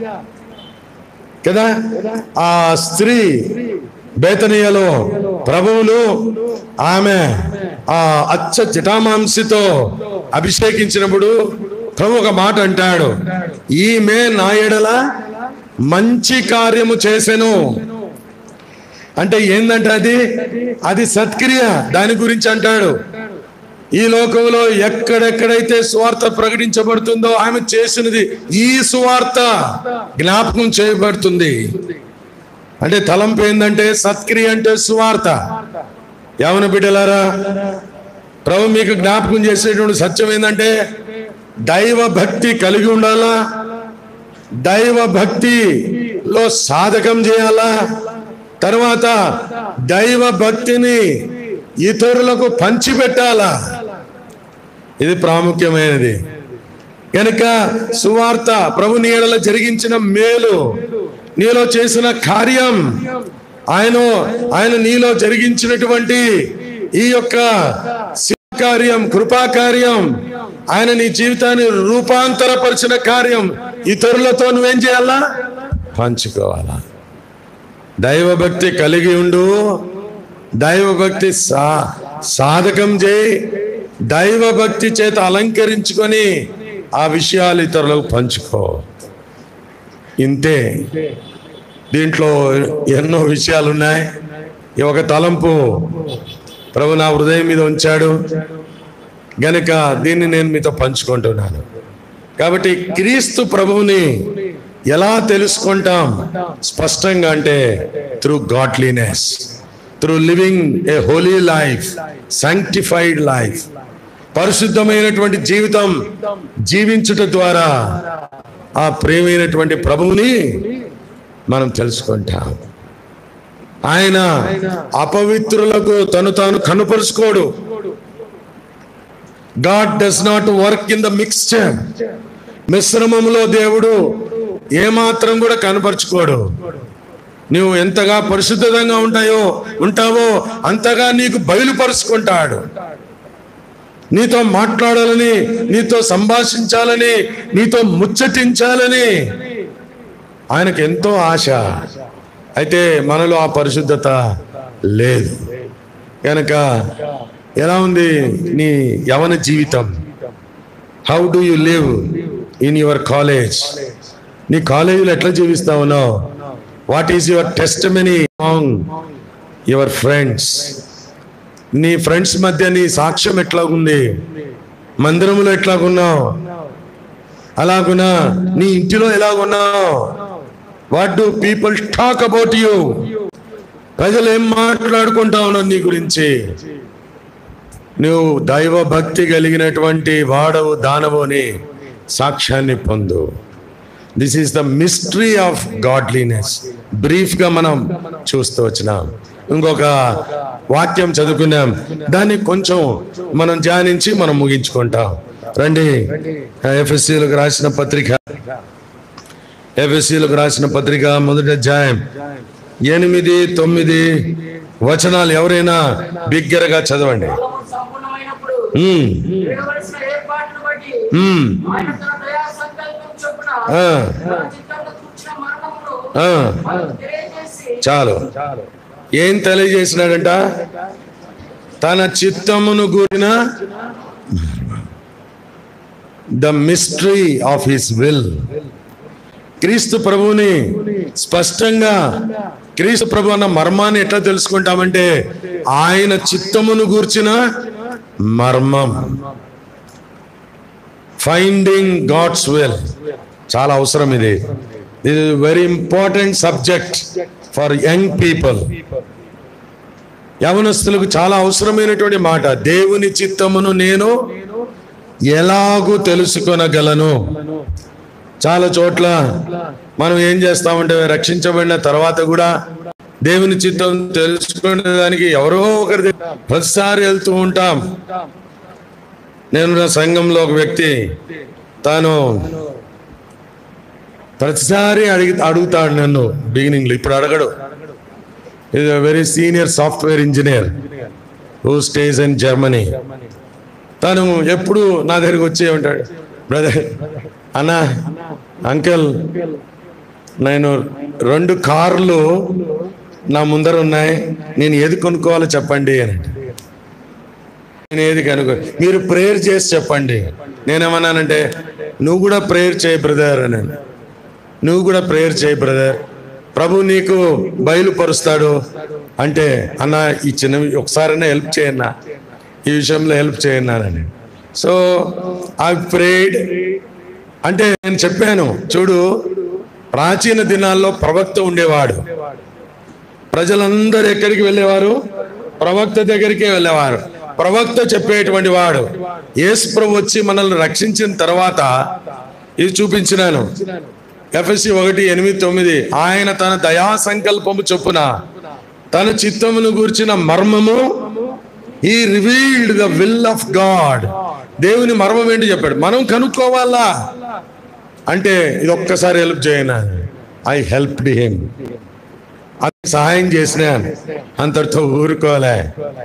కదా ఆ స్త్రీ బేతనీయలో ప్రభువులు ఆమె ఆ అచ్చ జటామాంసితో అభిషేకించినప్పుడు ప్రభు ఒక మాట అంటాడు ఈమె నా ఎడల మంచి కార్యము చేసెను అంటే ఏందంటే అది అది సత్క్రియ దాని గురించి అంటాడు ఈ లోకంలో ఎక్కడెక్కడైతే సువార్త ప్రకటించబడుతుందో ఆమె చేసినది ఈ సువార్త జ్ఞాపకం చేయబడుతుంది అంటే తలంపు ఏంటంటే సత్క్రియ అంటే సువార్త యవన బిడ్డలారా ప్రభు మీకు జ్ఞాపకం చేసేటువంటి సత్యం ఏంటంటే దైవ భక్తి కలిగి ఉండాలా దైవ భక్తిలో సాధకం చేయాలా తర్వాత దైవ భక్తిని ఇతరులకు పంచిపెట్టాలా ఇది ప్రాముఖ్యమైనది కనుక సువార్త ప్రభు నీడలో జరిగించిన మేలు నీలో చేసిన కార్యం ఆయన ఆయన నీలో జరిగించినటువంటి ఈ యొక్క కార్యం కృపా కార్యం ఆయన నీ జీవితాన్ని రూపాంతరపరిచిన కార్యం ఇతరులతో నువ్వేం చేయాలా పంచుకోవాలా దైవభక్తి కలిగి ఉండు దైవభక్తి సా సాధకం చేయి దైవభక్తి చేత అలంకరించుకొని ఆ విషయాలు ఇతరులకు పంచుకో ఇంతే దీంట్లో ఎన్నో విషయాలు ఉన్నాయి ఈ ఒక తలంపు ప్రభు నా హృదయం మీద ఉంచాడు గనుక దీన్ని నేను మీతో పంచుకుంటున్నాను కాబట్టి క్రీస్తు ప్రభువుని ఎలా తెలుసుకుంటాం స్పష్టంగా అంటే through godliness through living a holy life sanctified life పరిశుద్ధమైనటువంటి జీవితం జీవించుట ద్వారా ఆ ప్రేమైనటువంటి ప్రభువుని మనం తెలుసుకుంటాం ఆయన అపవిత్రులకు తను తాను కనుపరుచుకోడు God does not work in the mixture మిశ్రమంలో దేవుడు ఏమాత్రం కూడా కనపరుచుకోడు నువ్వు ఎంతగా పరిశుద్ధంగా ఉంటాయో ఉంటావో అంతగా నీకు బయలుపరుచుకుంటాడు నీతో మాట్లాడాలని నీతో సంభాషించాలని నీతో ముచ్చటించాలని ఆయనకు ఎంతో ఆశ అయితే మనలో ఆ పరిశుద్ధత లేదు కనుక ఎలా ఉంది నీ యవన జీవితం how do you live in your college నీ కాలేజీలో ఎట్లా జీవిస్తా ఉన్నావు what is your testimony among your friends నీ ఫ్రెండ్స్ మధ్య నీ సాక్ష్యం ఎట్లాగుంది మందిరంలో ఎట్లాగున్నావు అలాగునా నీ ఇంటిలో ఎలాగున్నావు what do people talk about you ప్రజలు ఏం మాట్లాడుకుంటా ఉన్నారు నీ గురించి నువ్వు దైవ భక్తి కలిగినటువంటి వాడవు దానవు అని సాక్ష్యాన్ని పొందు this is the mystery of godliness brief గా మనం చూస్తూ వచ్చినాం ఇంకొక వాక్యం చదువుకున్నాం దాన్ని కొంచెం మనం ధ్యానించి మనం ముగించుకుంటాం రండి ఎఫ్ఎస్సీలకు రాసిన పత్రిక ఎఫ్ఎస్సీలకు రాసిన పత్రిక మొదటి అధ్యాయం ఎనిమిది తొమ్మిది వచనాలు ఎవరైనా బిగ్గరగా చదవండి కాలము సంపూర్ణమైనప్పుడు ఉమ్, చేయవలసిన ఏర్పాట్లను బట్టి ఉమ్, ఆయన తన దయా సంకల్పం చొప్పున ఆ, తన చిత్తంలో కూర్చున్న మరణమును ఆ, మనకు తెలియజేసి చాలు ఏం తెలియజేసినాడంట తన చిత్తమును కూడిన the mystery of his will క్రీస్తు ప్రభువుని స్పష్టంగా క్రీస్తు ప్రభు అన్న మర్మాన్ని ఎట్లా తెలుసుకుంటామంటే ఆయన చిత్తమును గూర్చిన మర్మం ఫైండింగ్ గాడ్స్ విల్ చాలా అవసరం ఇది ఇది very important subject for young people యవనస్తులకు చాలా అవసరమైనటువంటి మాట దేవుని చిత్తమును నేను ఎలాగూ తెలుసుకొనగలను చాలా చోట్ల మనం ఏం చేస్తామంటే రక్షించబడిన తర్వాత కూడా దేవుని చిత్తం తెలుసుకునే దానికి ఎవరో ఒకరి దగ్గర ప్రతిసారి వెళ్తూ ఉంటాం నేను నా సంఘంలో ఒక వ్యక్తి తాను ప్రతిసారి అడిగి అడుగుతాడు నన్ను బిగినింగ్ లో ఇప్పుడు అడగడు ఇది very senior software engineer who stays in Germany తను ఎప్పుడు నా దగ్గరికి వచ్చే ఉంటాడు బ్రదర్ అన్నా అంకల్ నేను రెండు కార్లు నా ముందర ఉన్నాయి నేను ఏది కొనుక్కోవాలో చెప్పండి అని నేను ఏది కనుక్కో మీరు ప్రేయర్ చేసి చెప్పండి నేనేమన్నానంటే నువ్వు కూడా ప్రేయర్ చేయి బ్రదర్ అని నువ్వు కూడా ప్రేయర్ చేయి బ్రదర్ ప్రభు నీకు బయలుపరుస్తాడు అంటే అన్న ఈ చిన్న ఒకసారైనా హెల్ప్ చేయన్నా ఈ విషయంలో హెల్ప్ చేయన్నానని సో ఐ ప్రేడ్ అంటే నేను చెప్పాను చూడు ప్రాచీన దినాల్లో ప్రవక్త ఉండేవాడు ప్రజలందరూ ఎక్కడికి వెళ్ళేవారు ప్రవక్త దగ్గరికే వెళ్ళేవారు ప్రవక్త చెప్పేటువంటి వాడు యేసు ప్రభు వచ్చి మనల్ని రక్షించిన తర్వాత ఇది చూపించినాను ఎఫ్ఎస్సి ఒకటి ఎనిమిది తొమ్మిది ఆయన తన దయా సంకల్పము చొప్పున తన చిత్తమును గూర్చిన మర్మము he revealed the will of God దేవుని మర్మం ఏంటి చెప్పాడు మనం కనుక్కోవాలా అంటే ఇది ఒక్కసారి హెల్ప్ చేయనా ఐ హెల్ప్ హిమ్ అది సహాయం చేసినాను అంతటితో ఊరుకోలే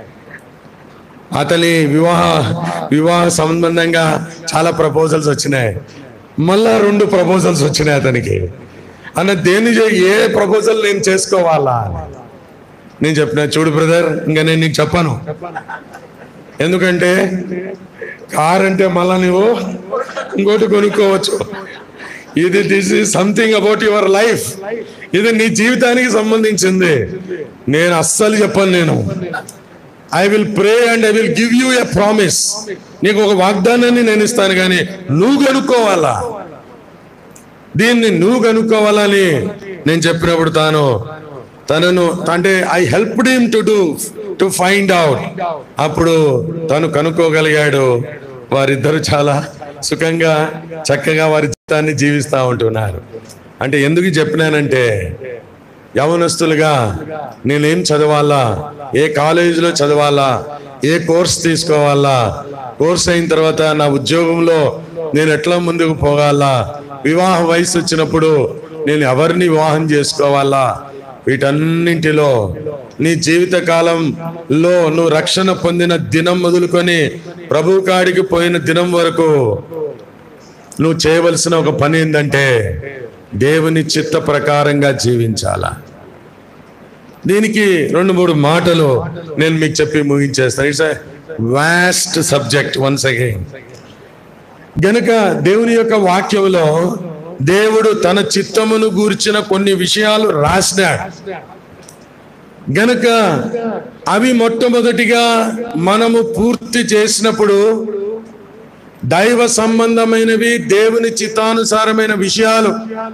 అతని వివాహ వివాహ సంబంధంగా చాలా ప్రపోజల్స్ వచ్చినాయి మళ్ళా రెండు ప్రపోజల్స్ వచ్చినాయి అతనికి అన్న దేని చే- ఏ ప్రపోజల్ నేను చేసుకోవాలా నేను చెప్పిన చూడు బ్రదర్ ఇంకా నేను నీకు చెప్పను ఎందుకంటే కార్ అంటే మళ్ళా నువ్వు ఇంకోటి కొనుక్కోవచ్చు ఇది this is something about your life ఇది నీ జీవితానికి సంబంధించింది నేను అస్సలు చెప్పను నేను I will pray and I will give you a promise నీకు ఒక వాగ్దానాన్ని నేను ఇస్తాను కానీ నువ్వు కనుక్కోవాలా దీన్ని నువ్వు కనుక్కోవాలని నేను చెప్పినప్పుడు తాను తనను అంటే I help him to do to find out అప్పుడు తను కనుక్కోగలిగాడు వారిద్దరు చాలా సుఖంగా చక్కగా వారి జీవితాన్ని జీవిస్తూ ఉంటున్నారు అంటే ఎందుకు చెప్పినానంటే యవనస్తులుగా నేనేం చదవాలా ఏ కాలేజీలో చదవాలా ఏ కోర్స్ తీసుకోవాలా కోర్స్ అయిన తర్వాత నా ఉద్యోగంలో నేను ఎట్లా ముందుకు పోగాలా వివాహ వయసు వచ్చినప్పుడు నేను ఎవరిని వివాహం చేసుకోవాలా వీటన్నింటిలో నీ జీవిత కాలంలో నువ్వు రక్షణ పొందిన దినం మొదలుకొని ప్రభు కాడికి పోయిన దినం వరకు నువ్వు చేయవలసిన ఒక పని ఏంటంటే దేవుని చిత్త ప్రకారంగా జీవించాలా దీనికి రెండు మూడు మాటలు నేను మీకు చెప్పి ముగించేస్తాను it's vast subject once again గనుక దేవుని యొక్క వాక్యంలో దేవుడు తన చిత్తమును గూర్చిన కొన్ని విషయాలు రాసినాడు గనుక అవి మొట్టమొదటిగా మనము పూర్తి చేసినప్పుడు దైవ సంబంధమైనవి దేవుని చిత్తానుసారమైన విషయాలు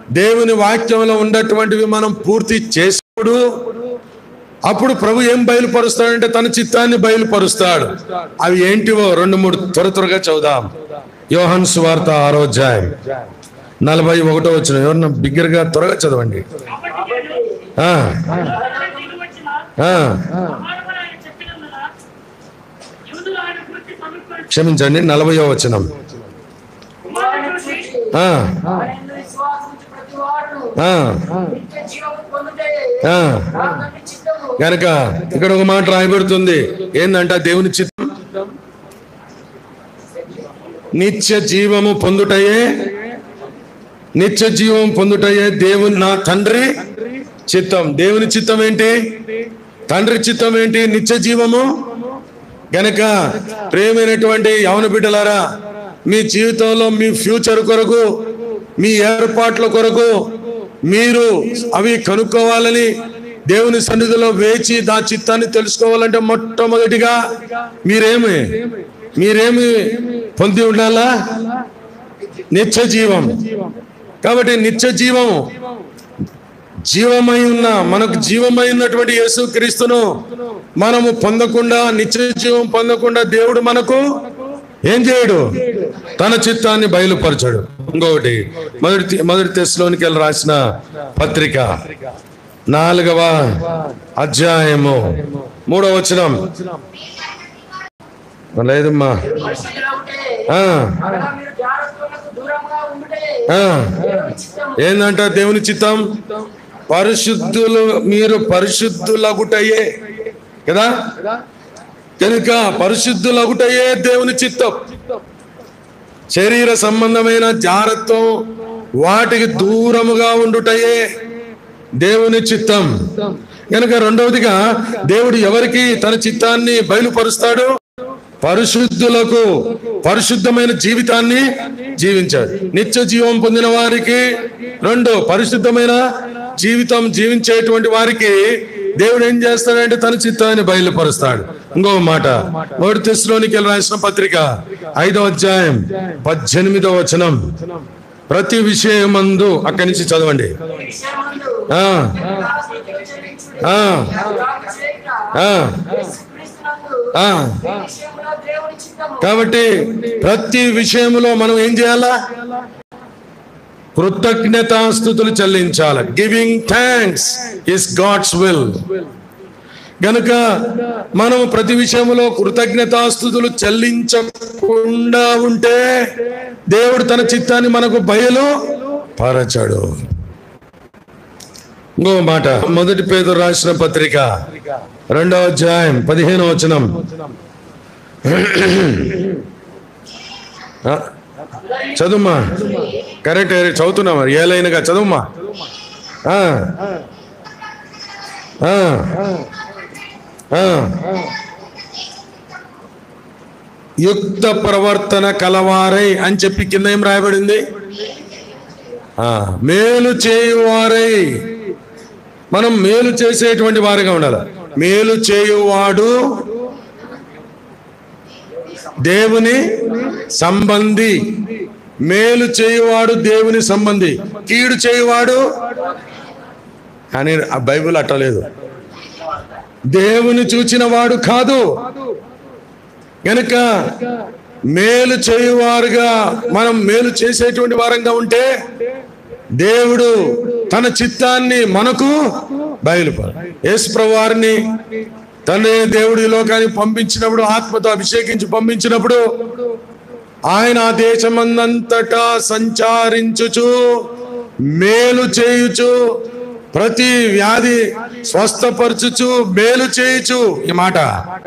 దేవుని వాక్యంలో ఉన్నటువంటివి మనం పూర్తి చేసినప్పుడు అప్పుడు ప్రభు ఏం బయలుపరుస్తాడంటే తన చిత్తాన్ని బయలుపరుస్తాడు అవి ఏంటివో రెండు మూడు త్వర త్వరగా చదుదాం యోహన్ సువార్త ఆరో అధ్యాయం నలభై ఒకటో వచ్చిన ఎవరన్నా బిగ్గరగా త్వరగా చదవండి ఆ, పరలోకం నుండి వచ్చిన ఆ, కుమారుడు ఆయన చెప్పినందున యూదులు ఆయన గురించి సమీప క్షమించండి నలభయో వచనం కుమారుడు చూసి ఆ, ఆయన విశ్వాసించు ప్రతి వాడు ఆ, నిత్య జీవము పొందుటే ఆ. నా తండ్రి చిత్తము గనక ఇక్కడ ఒక మాట రాయబడుతుంది ఏందంట దేవుని చిత్తం నిత్య జీవము పొందుటయే నిత్య జీవం పొందుటయే దేవుని నా తండ్రి చిత్తం దేవుని చిత్తం ఏంటి తండ్రి చిత్తం ఏంటి నిత్య జీవము గనక ప్రేమైనటువంటి యవన బిడ్డలారా మీ జీవితంలో మీ ఫ్యూచర్ కొరకు మీ ఏర్పాట్ల కొరకు మీరు అవి కనుక్కోవాలని దేవుని సన్నిధిలో వేచి దా చిత్తాన్ని తెలుసుకోవాలంటే మొట్టమొదటిగా మీరేమి మీరేమి పొంది ఉండాలా నిత్య జీవం కాబట్టి నిత్య జీవం జీవమై ఉన్న మనకు జీవమై ఉన్నటువంటి యేసు క్రీస్తును మనము పొందకుండా నిత్య జీవం పొందకుండా దేవుడు మనకు ఏం చేయడు తన చిత్తాన్ని బయలుపరచడు ఇంకొకటి మొదటి మొదటి తెశలోనికి వెళ్ళి రాసిన పత్రిక నాలుగవ అధ్యాయము మూడవ వచనం లేదమ్మా పరిశుద్ధులు ఉంటే ఆ, అనగా మీరు జాగ్రత్తలకు దూరంగా ఉండుటే ఆ. దేవుని చిత్తము ఏందంట దేవుని చిత్తం పరిశుద్ధులు మీరు పరిశుద్ధులగుటయే కదా కనుక పరిశుద్ధులగుటయే దేవుని చిత్తం శరీర సంబంధమైన జారత్వం వాటికి దూరముగా ఉండుటయే దేవుని చిత్తం కనుక రెండవదిగా దేవుడు ఎవరికి తన చిత్తాన్ని బయలుపరుస్తాడు పరిశుద్ధులకు పరిశుద్ధమైన జీవితాన్ని జీవించాడు నిత్య జీవం పొందిన వారికి రెండు పరిశుద్ధమైన జీవితం జీవించేటువంటి వారికి దేవుడు ఏం చేస్తాడంటే తన చిత్తాన్ని బయలుపరుస్తాడు ఇంకో మాట మొదటి తెశలోనికి రాసిన పత్రిక ఐదవ అధ్యాయం పద్దెనిమిదవ వచనం ప్రతి విషయమందు అక్కడి నుంచి చదవండి విషయమందు ఆ, దాసులకు చెల్లించుడి. ఆ. రాక చేయక ఆ, యేసుక్రీస్తునందు ఆ. ఈ విషయంలో దేవుని చిత్తము కాబట్టి ప్రతి విషయంలో మనం ఏం చేయాలా కృతజ్ఞతాస్థుతులు చెల్లించాలి giving thanks is God's will గనుక మనం ప్రతి విషయంలో కృతజ్ఞతాస్థుతులు చెల్లించకుండా ఉంటే దేవుడు తన చిత్తాన్ని మనకు బయలు పరచడు ఇంకో మాట మొదటి పేదరు రాసిన పత్రిక రెండవ అధ్యాయం పదిహేనవ వచనం ఆ, చదువుమా కరెక్ట్ చదువుతున్నా మరి ఏలైనగా చదువుమా ఆ. ఆ. ఆ. యుక్త ప్రవర్తన కలవారై అని చెప్పి కింద ఏం రాయబడింది ఆ, మేలు చేయువారై మనం మేలు చేసేటువంటి వారిగా ఉండాలి మేలు చేయువాడు దేవుని సంబంధి మేలు చేయువాడు దేవుని సంబంధి కీడు చేయువాడు కానీ ఆ బైబిల్ అట్టలేదు దేవుని చూచిన వాడు కాదు కనుక మేలు చేయువారుగా మనం మేలు చేసేటువంటి వారంగా ఉంటే దేవుడు తన చిత్తాన్ని మనకు బయలుపర యేసు ప్రభు వారిని తండ్రి దేవుడు ఈ లోకానికి పంపించినప్పుడు ఆత్మతో అభిషేకించి పంపించినప్పుడు ఆయన ఆ దేశమందంతటా సంచారించుచు మేలు చేయుచు ప్రతి వ్యాధి స్వస్థపరచుచు మేలు చేయుచు ఈ మాట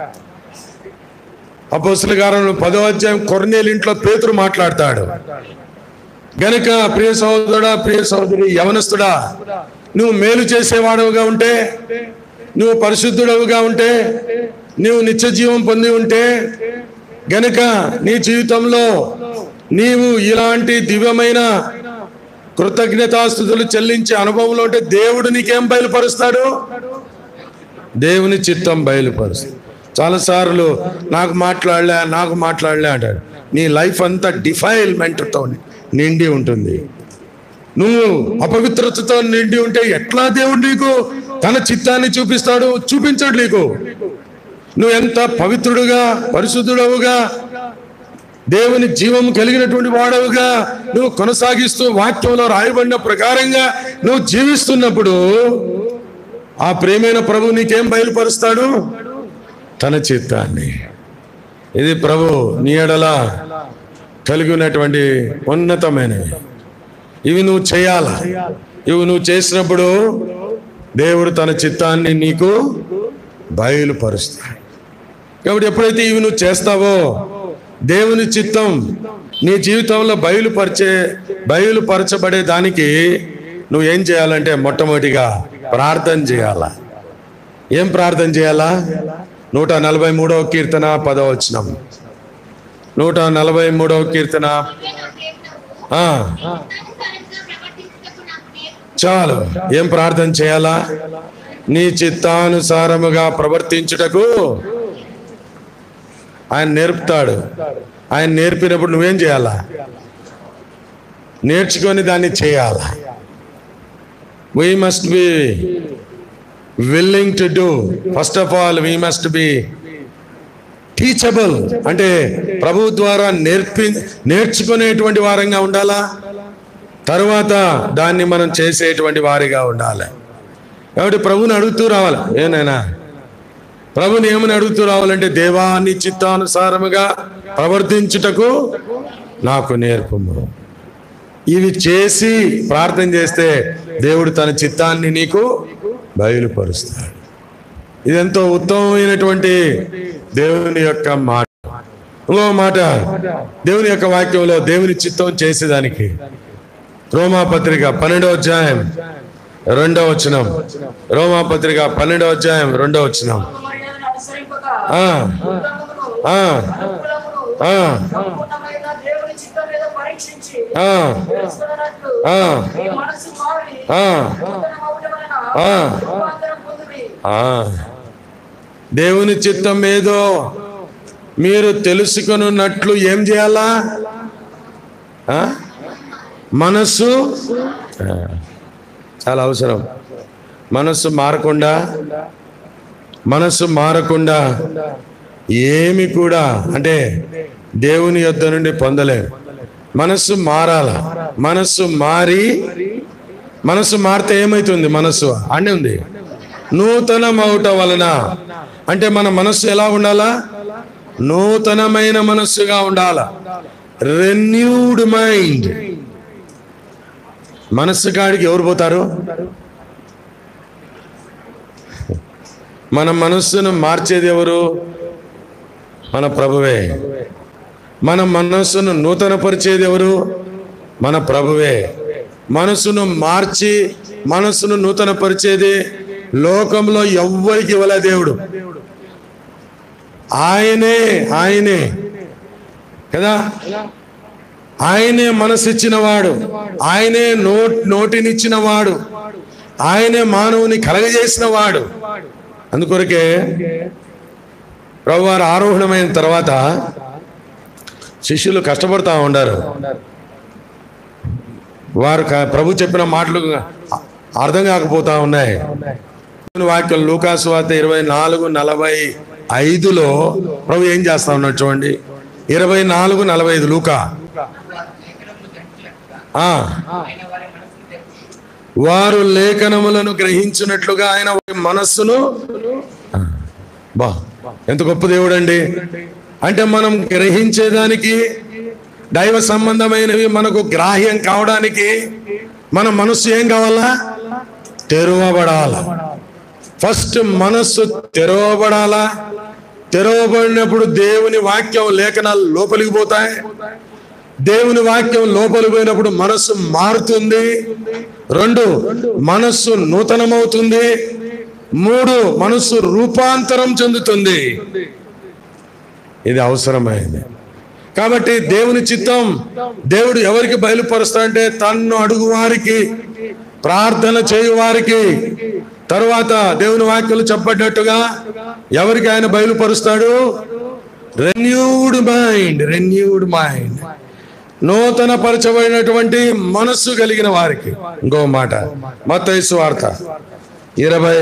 అపోస్తుల గారు పదో అధ్యాయం కొర్నేలు ఇంట్లో పేతురు మాట్లాడతాడు గనుక ప్రియ సహోదరుడా ప్రియ సహోదరి యవనస్తుడా నువ్వు మేలు చేసేవాడవుగా ఉంటే నువ్వు పరిశుద్ధుడవుగా ఉంటే నువ్వు నిత్య జీవం పొంది ఉంటే గనుక నీ జీవితంలో నీవు ఇలాంటి దివ్యమైన కృతజ్ఞతాస్థుతులు చెల్లించే అనుభవంలో ఉంటే దేవుడు నీకేం బయలుపరుస్తాడు దేవుని చిత్తం బయలుపరుస్తుంది చాలాసార్లు నాకు మాట్లాడలే నాకు మాట్లాడలే అంటాడు నీ లైఫ్ అంతా డిఫైల్మెంట్తో నిండి ఉంటుంది నువ్వు అపవిత్రతతో నిండి ఉంటే ఎట్లా దేవుడు నీకు తన చిత్తాన్ని చూపిస్తాడు చూపించాడు నీకు నువ్వు ఎంత పవిత్రుడుగా పరిశుద్ధుడవుగా దేవుని జీవం కలిగినటువంటి వాడవుగా నువ్వు కొనసాగిస్తూ వాక్యంలో రాయబడిన ప్రకారంగా నువ్వు జీవిస్తున్నప్పుడు ఆ ప్రేమైన ప్రభు నీకేం బయలుపరుస్తాడు తన చిత్తాన్ని ఇది ప్రభు నీ ఎడల కలిగి ఉన్నటువంటి ఉన్నతమైనవి ఇవి నువ్వు చేయాలా ఇవి నువ్వు చేసినప్పుడు దేవుడు తన చిత్తాన్ని నీకు బయలుపరుస్తాడు కాబట్టి ఎప్పుడైతే ఇవి నువ్వు చేస్తావో దేవుని చిత్తం నీ జీవితంలో బయలుపరిచే బయలుపరచబడే దానికి నువ్వు ఏం చేయాలంటే మొట్టమొదటిగా ప్రార్థన చేయాలా ఏం ప్రార్థన చేయాలా నూట నలభై మూడవ కీర్తన పదవచనం నూట నలభై మూడవ కీర్తన ఆ, చాలు ఏం ప్రార్థన చేయాలా నీ చిత్తానుసారముగా ప్రవర్తించుటకు ఆయన నేర్పుతాడు ఆయన నేర్పినప్పుడు నువ్వేం చేయాలా నేర్చుకొని దాన్ని చేయాలా we must be willing to do first of all we must be teachable అంటే ప్రభు ద్వారా నేర్పి నేర్చుకునేటువంటి వారంగా ఉండాలా తరువాత దాన్ని మనం చేసేటువంటి వారిగా ఉండాలి కాబట్టి ప్రభుని అడుగుతూ రావాలి ఏనైనా ప్రభుని ఏమని అడుగుతూ రావాలంటే దేవాన్ని చిత్తానుసారముగా ప్రవర్తించుటకు నాకు నేర్పము ఇవి చేసి ప్రార్థన చేస్తే దేవుడు తన చిత్తాన్ని నీకు బయలుపరుస్తాడు ఇదెంతో ఉత్తమమైనటువంటి దేవుని యొక్క మాట ఇంకో మాట దేవుని యొక్క వాక్యంలో దేవుని చిత్తం చేసేదానికి రోమా పత్రిక పన్నెండవ అధ్యాయం రెండవ వచనం రోమా పత్రిక పన్నెండవ అధ్యాయం రెండవ వచనం మర్యాదను అనుసరింపక ఆ, ఉత్తమమును, ఆ, అనుకూలమును, ఆ. సంపూర్ణమైన దేవుని చిత్తం మీద పరీక్షించి ఆ, తెలుసుకున్నట్లు ఆ. మీ మనసు మారి ఆ. నూతనమవుట వలన ఆ. రూపాంతరం పొందుడి. ఆ. దేవుని చిత్తం ఏదో మీరు తెలుసుకొనున్నట్లు ఏం చేయాలా ఆ? మనస్సు ఆ. చాలా అవసరం మనస్సు మారకుండా మనస్సు మారకుండా ఏమి కూడా అంటే దేవుని యొద్ద నుండి పొందలేరు మనస్సు మారాల మనస్సు మారి మనస్సు మారితే ఏమవుతుంది మనస్సు అన్నీ ఉంది నూతనమవుట వలన అంటే మన మనస్సు ఎలా ఉండాలా నూతనమైన మనస్సుగా ఉండాల రెన్యూడ్ మైండ్ మనస్సు కాడికి ఎవరు పోతారు మన మనస్సును మార్చేది ఎవరు మన ప్రభువే మన మనస్సును నూతనపరిచేది ఎవరు మన ప్రభువే మనసును మార్చి మనస్సును నూతనపరిచేది లోకంలో ఎవ్వరికి ఇవ్వలే దేవుడు ఆయనే ఆయనే కదా ఆయనే మనసిచ్చిన వాడు ఆయనే నో నోటినిచ్చిన వాడు ఆయనే మానవుని కలగజేసిన వాడు అందుకొరకే ప్రభువారు ఆరోహణమైన తర్వాత శిష్యులు కష్టపడతా ఉండారు వారు క- ప్రభు చెప్పిన మాటలు అర్థం కాకపోతా ఉన్నాయి వాక్యం లూకాసు వార్త ఇరవై నాలుగు నలభై ఐదులో ప్రభు ఏం చేస్తా ఉన్నాడు చూడండి ఇరవై నాలుగు నలభై ఐదు లూకా ఆ. వారు లేఖనములను గ్రహించినట్లుగా ఆయన వారి మనస్సును ఆ. బా ఎంత గొప్ప దేవుడు అండి అంటే మనం గ్రహించేదానికి దైవ సంబంధమైనవి మనకు గ్రాహ్యం కావడానికి మన మనస్సు ఏం కావాలా తెరవబడాల ఫస్ట్ మనస్సు తెరవబడాలా తెరవబడినప్పుడు దేవుని వాక్యం లేఖనాలు లోపలికి పోతాయి దేవుని వాక్యం లోపలికి పోయినప్పుడు మనస్సు మారుతుంది రెండు మనస్సు నూతనమవుతుంది మూడు మనస్సు రూపాంతరం చెందుతుంది ఇది అవసరమైంది కాబట్టి దేవుని చిత్తం దేవుడు ఎవరికి బయలుపరుస్తాడంటే తన్ను అడుగు వారికి ప్రార్థన చేయు వారికి తరువాత దేవుని వాక్యాలు చెప్పబడ్డట్టుగా ఎవరికి ఆయన బయలుపరుస్తాడు రెన్యూడ్ మైండ్ రెన్యూడ్ మైండ్ నూతన పరచబడినటువంటి మనస్సు కలిగిన వారికి ఇంకో మాట మత్తయి వార్త ఇరవై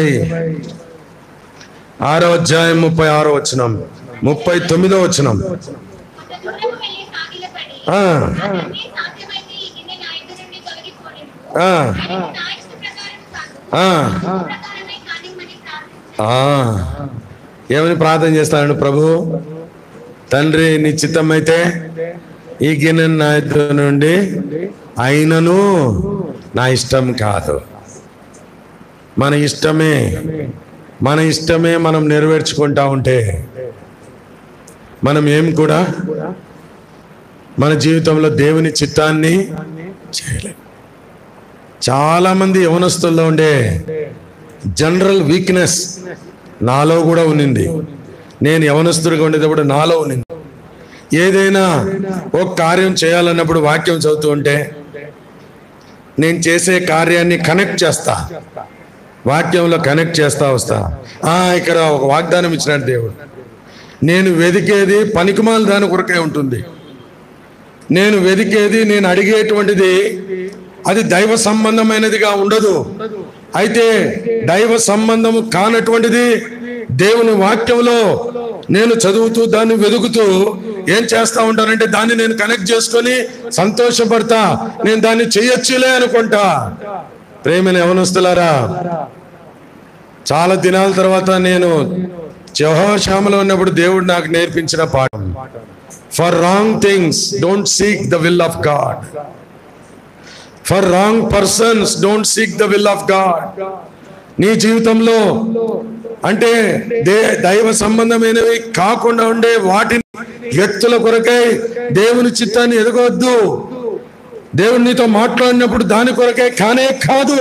ఆరో అధ్యాయం ముప్పై ఆరో వచనం ముప్పై తొమ్మిదో వచనం కొంత దూరం వెళ్ళి సాగిలపడి ఆ, అతన్ని సాధ్యమైతే ఈ గిన్నె నా ఎదురు నుండి తొలగిపోలేదు ఆ, ఆయన నా ఇష్ట ప్రకారం కాదు ఆ, ఇష్ట ప్రకారమే కానివ్వమని ప్రార్థించాను ఆ. ఏమని ప్రార్థన చేస్తాడు ప్రభు తండ్రి నీ చిత్తం అయితే ఈ గిన్నె నా ఎదురు నుండి అయినను నా ఇష్టం కాదు మన ఇష్టమే మన ఇష్టమే మనం నెరవేర్చుకుంటా ఉంటే మనం ఏం కూడా మన జీవితంలో దేవుని చిత్తాన్ని చేయలేం చాలా మంది యవనస్తుల్లో ఉండే జనరల్ వీక్నెస్ నాలో కూడా ఉన్నింది నేను యవనస్తుడిగా ఉండేటప్పుడు నాలో ఉన్నింది ఏదైనా ఒక కార్యం చేయాలన్నప్పుడు వాక్యం చదువుతూ ఉంటే నేను చేసే కార్యాన్ని కనెక్ట్ చేస్తా వాక్యంలో కనెక్ట్ చేస్తా వస్తా ఆ ఇక్కడ ఒక వాగ్దానం ఇచ్చినాడు దేవుడు నేను వెదికేది పనికిమాల దాని కొరకే ఉంటుంది నేను వెదికేది నేను అడిగేటువంటిది అది దైవ సంబంధమైనదిగా ఉండదు అయితే దైవ సంబంధము కానటువంటిది దేవుని వాక్యంలో నేను చదువుతూ దాన్ని వెతుకుతూ ఏం చేస్తా ఉంటానంటే దాన్ని నేను కనెక్ట్ చేసుకొని సంతోషపడతా నేను దాన్ని చెయ్యొచ్చులే అనుకుంటా ప్రేమైన యవనస్తులారా చాలా దినాల తర్వాత నేను జహోశ్యామలో ఉన్నప్పుడు దేవుడు నాకు నేర్పించిన పాఠం for wrong things don't seek the will of God for wrong persons don't seek the will of God నీ జీవితంలో అంటే దే దైవ సంబంధమైనవి కాకుండా ఉండే వాటిని వ్యక్తుల కొరకై దేవుని చిత్తాన్ని ఎదగవద్దు దేవుడు నీతో మాట్లాడినప్పుడు దాని కొరకే కానే కాదు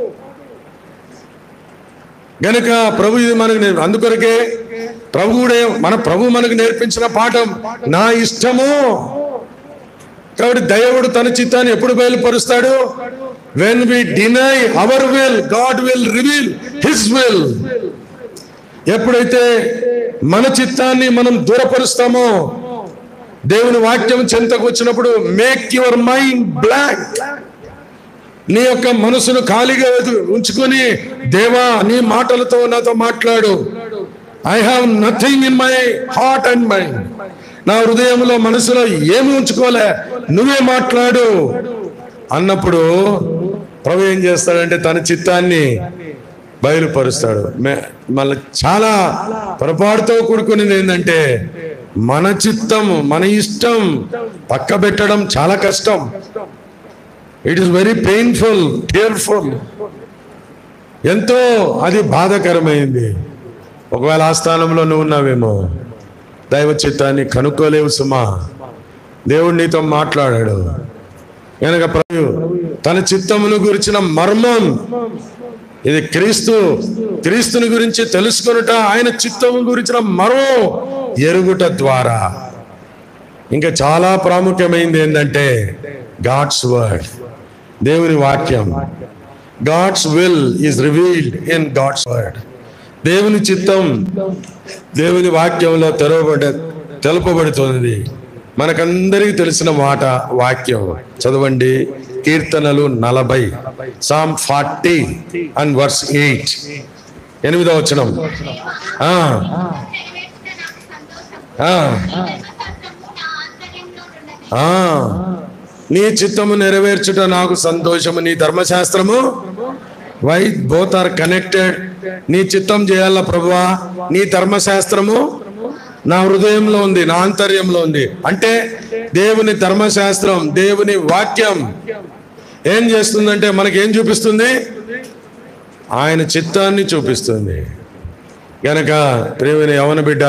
గనుక ప్రభు ఇది మనకు నేర్- అందుకొరకే ప్రభు కూడా మన ప్రభు మనకు నేర్పించిన పాఠం నా ఇష్టము కాబట్టి దైవుడు తన చిత్తాన్ని ఎప్పుడు బయలుపరుస్తాడు when we deny our will God will reveal his will ఎప్పుడైతే మన చిత్తాన్ని మనం దూరపరుస్తామో దేవుని వాక్యం చెంతకు వచ్చినప్పుడు మేక్ యువర్ మైండ్ బ్లాక్ నీ యొక్క మనసును ఖాళీగా వదిలి- ఉంచుకొని దేవా నీ మాటలతో నాతో మాట్లాడు I have nothing in my heart and mind నా హృదయంలో మనసులో ఏమి ఉంచుకోలే నువ్వే మాట్లాడు అన్నప్పుడు ప్రభు ఏం చేస్తాడంటే తన చిత్తాన్ని బయలుపరుస్తాడు మే- మళ్ళీ చాలా పొరపాటుతో కూడుకునేది ఏంటంటే మన చిత్తం మన ఇష్టం పక్క పెట్టడం చాలా కష్టం it is very painful tearful ఎంతో అది బాధాకరమైంది ఒకవేళ ఆ స్థానంలో నువ్వు ఉన్నావేమో దైవ చిత్తాన్ని కనుక్కోలేవు సుమా దేవుడు నీతో మాట్లాడాడు కనుక ప్రభు తన చిత్తమును గురించిన మర్మం ఇది క్రీస్తు క్రీస్తుని గురించి తెలుసుకొనుట ఆయన చిత్తము గురించిన మర్మం ఎరుగుట ద్వారా ఇంకా చాలా ప్రాముఖ్యమైనది ఏంటంటే గాడ్స్ వర్డ్ దేవుని వాక్యం God's will is revealed in God's word దేవుని చిత్తం దేవుని వాక్యంలో తెరవబడ తెలుపబడుతుంది మనకందరికీ తెలిసిన మాట వాక్యం చదవండి కీర్తనలు నలభై Psalm forty and verse eight ఎనిమిదో వచనం ఆ, నెరవేర్చుట నాకు సంతోషం ఆ, ధర్మశాస్త్రము నా ఆంతర్యంలో ఉన్నది ఆ. నీ చిత్తము నెరవేర్చుట నాకు సంతోషము నీ ధర్మశాస్త్రము వై బోత్ ఆర్ కనెక్టెడ్ నీ చిత్తం చేయాల ప్రభువా నీ ధర్మశాస్త్రము నా హృదయంలో ఉంది నా ఆంతర్యంలో ఉంది అంటే దేవుని ధర్మశాస్త్రం దేవుని వాక్యం ఏం చేస్తుందంటే మనకి ఏం చూపిస్తుంది ఆయన చిత్తాన్ని చూపిస్తుంది గనక ప్రేమిని యవన బిడ్డ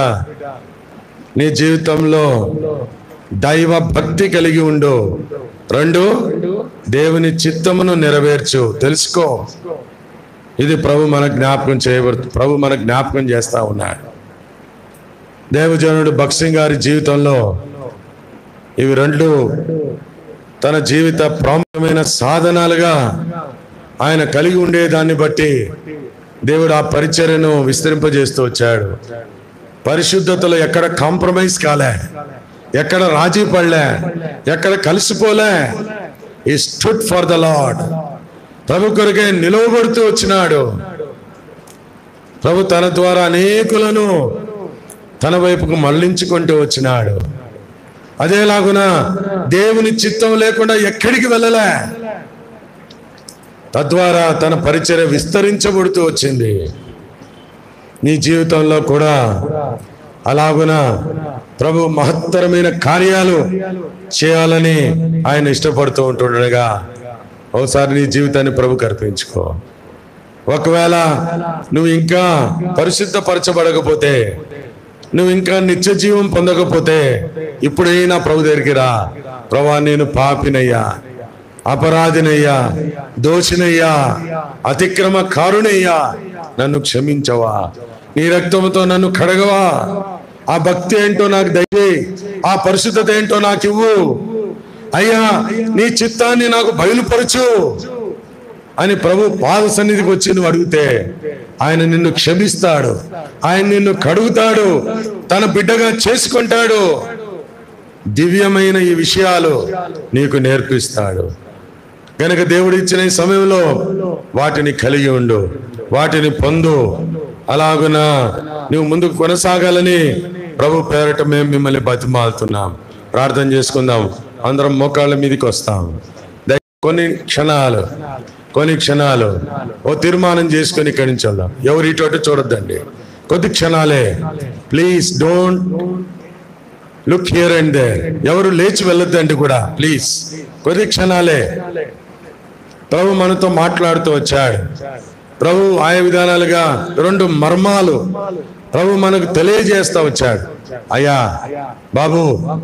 నీ జీవితంలో దైవ భక్తి కలిగి ఉండు రెండు దేవుని చిత్తమును నెరవేర్చు తెలుసుకో ఇది ప్రభు మన జ్ఞాపకం చేయబడు ప్రభు మన జ్ఞాపకం చేస్తా ఉన్నాడు దేవజనుడు భక్సింగ్ గారి జీవితంలో ఇవి రెండు తన జీవిత ప్రాముఖ్యమైన సాధనాలుగా ఆయన కలిగి ఉండే దాన్ని బట్టి దేవుడు ఆ పరిచర్యను విస్తరింపజేస్తూ వచ్చాడు పరిశుద్ధతలో ఎక్కడ కాంప్రమైజ్ కాలే ఎక్కడ రాజీ పడలే ఎక్కడ కలిసిపోలే he stood for the Lord ప్రభు కొరకే నిలువబడుతూ వచ్చినాడు ప్రభు తన ద్వారా అనేకులను తన వైపుకు మళ్ళించుకుంటూ వచ్చినాడు అదేలాగున దేవుని చిత్తం లేకుండా ఎక్కడికి వెళ్ళలే తద్వారా తన పరిచర్య విస్తరించబడుతూ వచ్చింది నీ జీవితంలో కూడా అలాగున ప్రభు మహత్తరమైన కార్యాలు చేయాలని ఆయన ఇష్టపడుతూ ఉంటుండగా ఒకసారి నీ జీవితాన్ని ప్రభుకి అర్పించుకో ఒకవేళ నువ్వు ఇంకా పరిశుద్ధపరచబడకపోతే నువ్వు ఇంకా నిత్య జీవం పొందకపోతే ఇప్పుడైనా ప్రభు దగ్గరికి రా ప్రభా నేను పాపినయ్యా అపరాధినయ్యా దోషినయ్యా అతిక్రమ కారునయ్యా నన్ను క్షమించవా నీ రక్తంతో నన్ను కడగవా ఆ భక్తి ఏంటో నాకు దయచేయి ఆ పరిశుద్ధత ఏంటో నాకు ఇవ్వు అయ్యా నీ చిత్తాన్ని నాకు బయలుపరచు అని ప్రభు పాద సన్నిధికి వచ్చి నువ్వు అడిగితే ఆయన నిన్ను క్షమిస్తాడు ఆయన నిన్ను కడుగుతాడు తన బిడ్డగా చేసుకుంటాడు దివ్యమైన ఈ విషయాలు నీకు నేర్పిస్తాడు కనుక దేవుడు ఇచ్చిన ఈ సమయంలో వాటిని కలిగి ఉండు వాటిని పొందు అలాగున నువ్వు ముందుకు కొనసాగాలని ప్రభు పేరట మేము మిమ్మల్ని బతిమాలుతున్నాం ప్రార్థన చేసుకుందాం అందరం మోకాళ్ళ మీదకి వస్తాం దయ- కొన్ని క్షణాలు కొన్ని క్షణాలు ఓ తీర్మానం చేసుకొని ఇక్కడి నుంచి వెళ్దాం ఎవరు ఇటు అటు చూడొద్దండి కొద్ది క్షణాలే please don't look here and there ఎవరు లేచి వెళ్ళొద్దండి కూడా ప్లీజ్ కొద్ది క్షణాలే ప్రభు మనతో మాట్లాడుతూ వచ్చాడు ప్రభు ఆయా విధానాలుగా రెండు మర్మాలు ప్రభు మనకు తెలియజేస్తా వచ్చాడు అయ్యా బాబు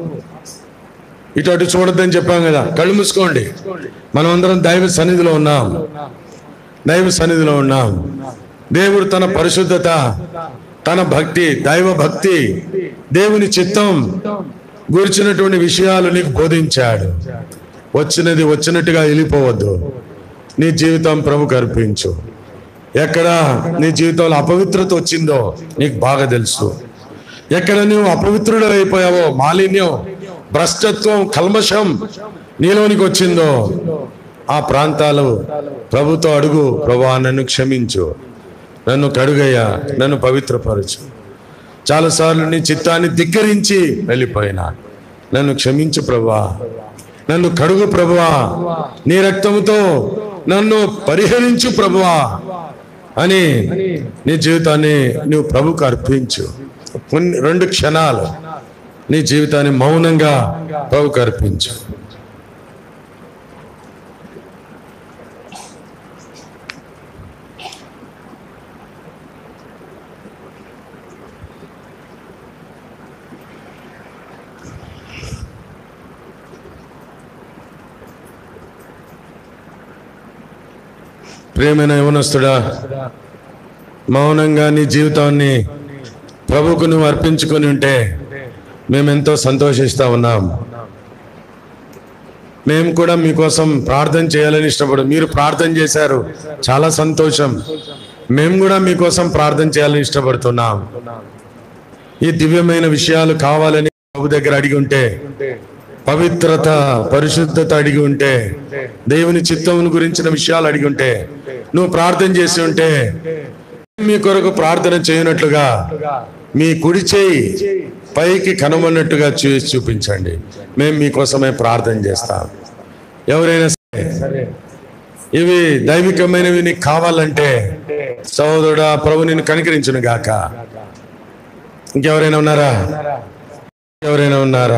ఇటు అటు చూడొద్దని చెప్పాం కదా కళ్ళు మూసుకోండి మనం అందరం దైవ సన్నిధిలో ఉన్నాం దైవ సన్నిధిలో ఉన్నాం దేవుడు తన పరిశుద్ధత తన భక్తి దైవ భక్తి దేవుని చిత్తం గురించినటువంటి విషయాలు నీకు బోధించాడు వచ్చినది వచ్చినట్టుగా వెళ్ళిపోవద్దు నీ జీవితం ప్రభుకు అర్పించు ఎక్కడ నీ జీవితంలో అపవిత్రత వచ్చిందో నీకు బాగా తెలుసు ఎక్కడ నువ్వు అపవిత్రుడు అయిపోయావో మాలిన్యం భ్రష్టత్వం కల్మషం నీలోనికి వచ్చిందో ఆ ప్రాంతాలు ప్రభుతో అడుగు ప్రభా నన్ను క్షమించు నన్ను కడుగయ్యా నన్ను పవిత్రపరచు చాలాసార్లు నీ చిత్తాన్ని ధిక్కరించి వెళ్ళిపోయినా నన్ను క్షమించు ప్రభా నన్ను కడుగు ప్రభువా నీ రక్తముతో నన్ను పరిహరించు ప్రభువా అని నీ జీవితాన్ని నువ్వు ప్రభుకు అర్పించు కొన్ని రెండు క్షణాలు నీ జీవితాన్ని మౌనంగా ప్రభుకు అర్పించు ప్రేమైన యవనస్తుడా మౌనంగా నీ జీవితాన్ని ప్రభుకు నువ్వు అర్పించుకొని ఉంటే మేమెంతో సంతోషిస్తా ఉన్నాం మేము కూడా మీకోసం ప్రార్థన చేయాలని ఇష్టపడు మీరు ప్రార్థన చేశారు చాలా సంతోషం మేము కూడా మీకోసం ప్రార్థన చేయాలని ఇష్టపడుతున్నాం ఈ దివ్యమైన విషయాలు కావాలని ప్రభు దగ్గర అడిగి ఉంటే పవిత్రత పరిశుద్ధత అడిగి ఉంటే దేవుని చిత్తం గురించిన విషయాలు అడిగి ఉంటే నువ్వు ప్రార్థన చేసి ఉంటే మీ కొరకు ప్రార్థన చేయనట్లుగా మీ కుడి చేయి పైకి కనుమన్నట్టుగా చూసి చూపించండి మేము మీకోసమే ప్రార్థన చేస్తాం ఎవరైనా సరే ఇవి దైవికమైనవి నీకు కావాలంటే సహోదరుడా ప్రభు నిన్ను కనికరించును గాక ఇంకెవరైనా ఉన్నారా ఎవరైనా ఉన్నారా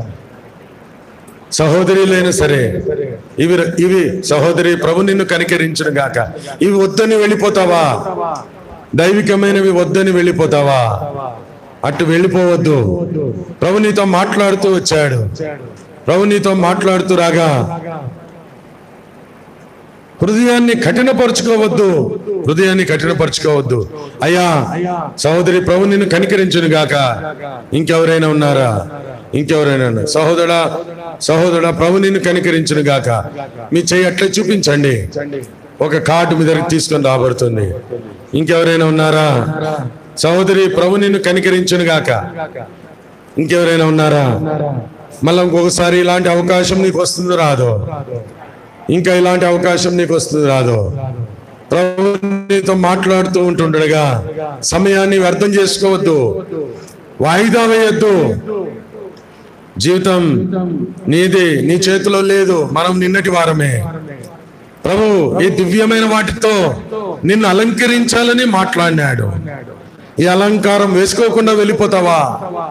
సహోదరులైనా సరే ఇవి ఇవి సహోదరి ప్రభు నిన్ను కనికరించును గాక ఇవి వద్దని వెళ్ళిపోతావా దైవికమైనవి వద్దని వెళ్ళిపోతావా అటు వెళ్ళిపోవద్దు ప్రభు నీతో మాట్లాడుతూ వచ్చాడు ప్రభు నీతో మాట్లాడుతూ రాగా హృదయాన్ని కఠినపరుచుకోవద్దు హృదయాన్ని కఠినపరుచుకోవద్దు అయ్యా సహోదరి ప్రభు నిన్ను కనికరించును గాక ఇంకెవరైనా ఉన్నారా ఇంకెవరైనా ఉన్నారు సహోదరా సహోదరా ప్రభు నిన్ను కనికరించును గాక మీ చెయ్యి అట్లా చూపించండి ఒక కార్డు మీ దగ్గరికి తీసుకొని రాబడుతుంది ఇంకెవరైనా ఉన్నారా సహోదరి ప్రభు నిన్ను కనికరించును గాక ఇంకెవరైనా ఉన్నారా మళ్ళీ ఇంకొకసారి ఇలాంటి అవకాశం నీకు వస్తుంది రాదో ఇంకా ఇలాంటి అవకాశం నీకు వస్తుంది రాదో ప్రభు నీతో మాట్లాడుతూ ఉంటుండగా సమయాన్ని వ్యర్థం చేసుకోవద్దు వాయిదా వేయొద్దు జీవితం నీది నీ చేతిలో లేదు మనం నిన్నటి వారమే ప్రభు ఈ దివ్యమైన వాటితో నిన్ను అలంకరించాలని మాట్లాడినాడు ఈ అలంకారం వేసుకోకుండా వెళ్ళిపోతావా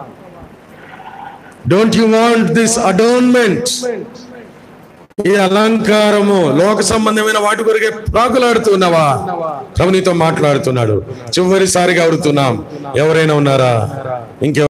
don't you want this adornment ఈ అలంకారము లోక సంబంధమైన వాటి కొరకే ప్రాకులాడుతున్నావా ప్రభు నీతో మాట్లాడుతున్నాడు చివరిసారిగా అడుగుతున్నాం ఎవరైనా ఉన్నారా ఇంకెవ